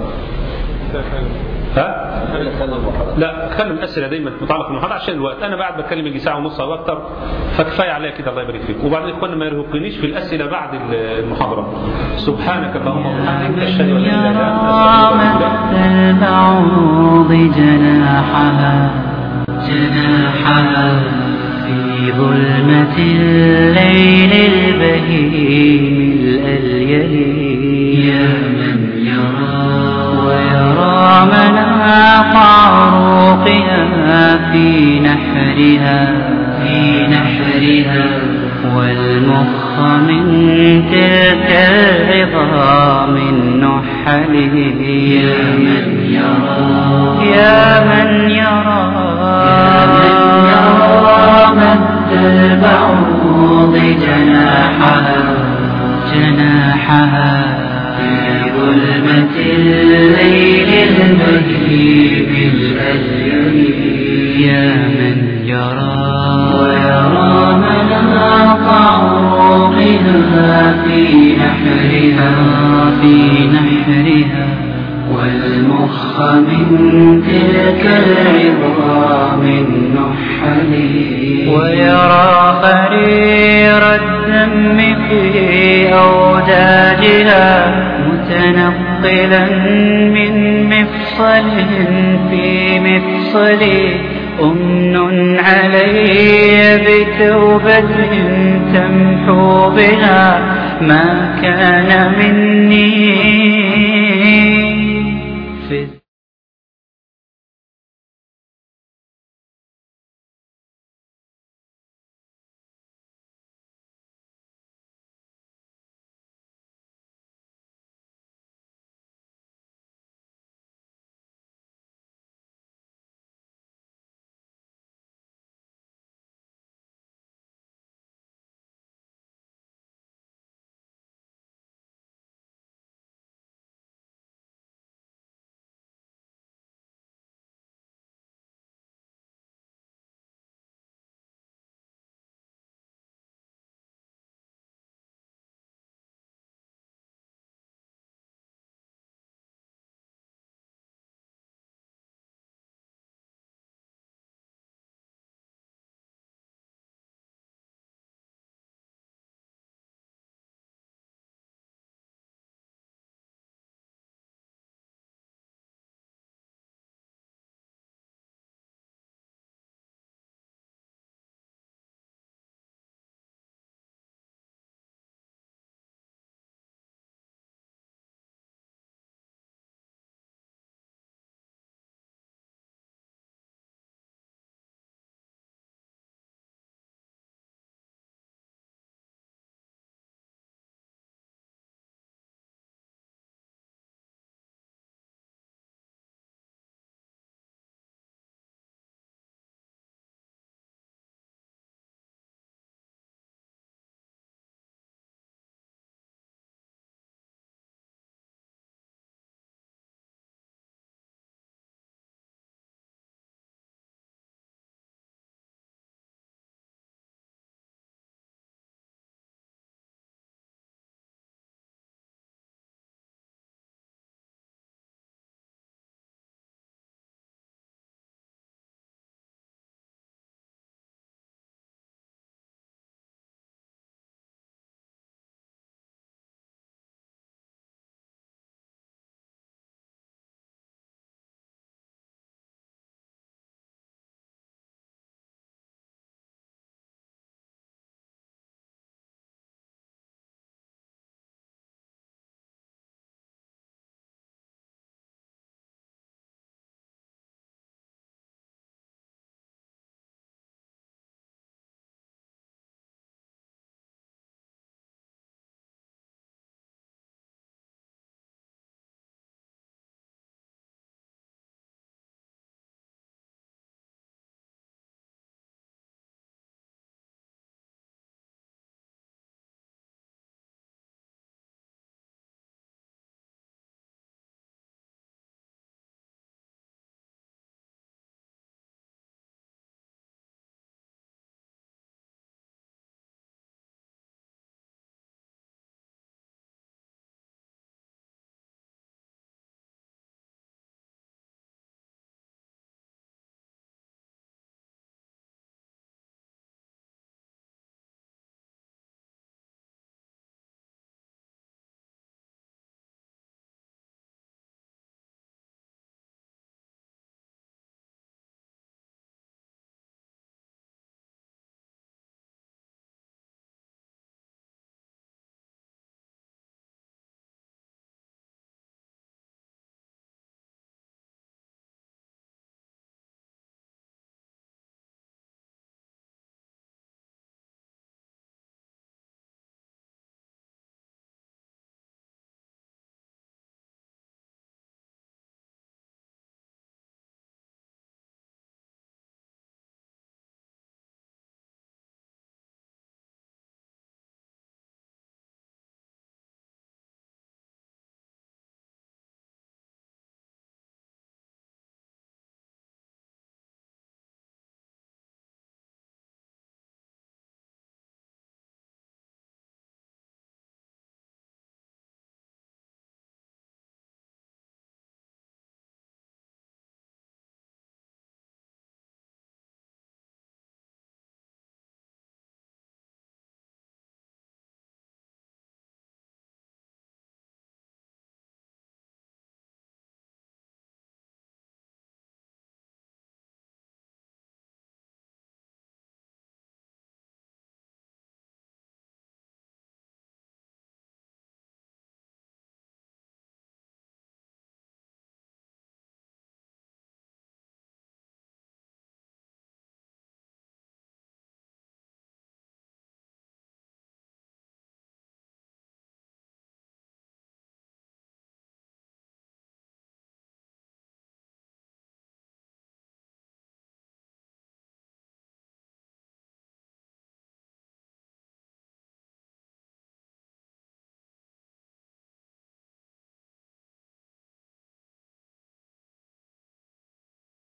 ها؟ خارج المحاضرة لا خلي الاسئله دايما متعلقه بالمحاضره عشان الوقت انا بعد بتكلم يجي ساعه ونص او اكتر فكفايه عليا كده الله يبارك فيك وبعدين اخوانا ما يرهقنيش في الاسئله بعد المحاضره سبحانك اللهم وبحمدك اشهد ان لا اله الا انت مد البعوض جناحها جناحها في ظلمة الليل البهيم الأليل يا من يرى ويرى مناق عروقها في نحرها في نحرها والمخ من تلك العظام النحل يا من يرى يا من يرى يا من يرى مد البعوض جناحها جناحها في ظلمة الليل البهيم الأليل يا من يرى ويرى مناط عروقها في نحرها في نحرها والمخ من تلك العظام النحل ويرى قرير الدم في أوداجها متنقلا من مفصل في مفصل أمن علي بتوبة تمحو بها ما كان من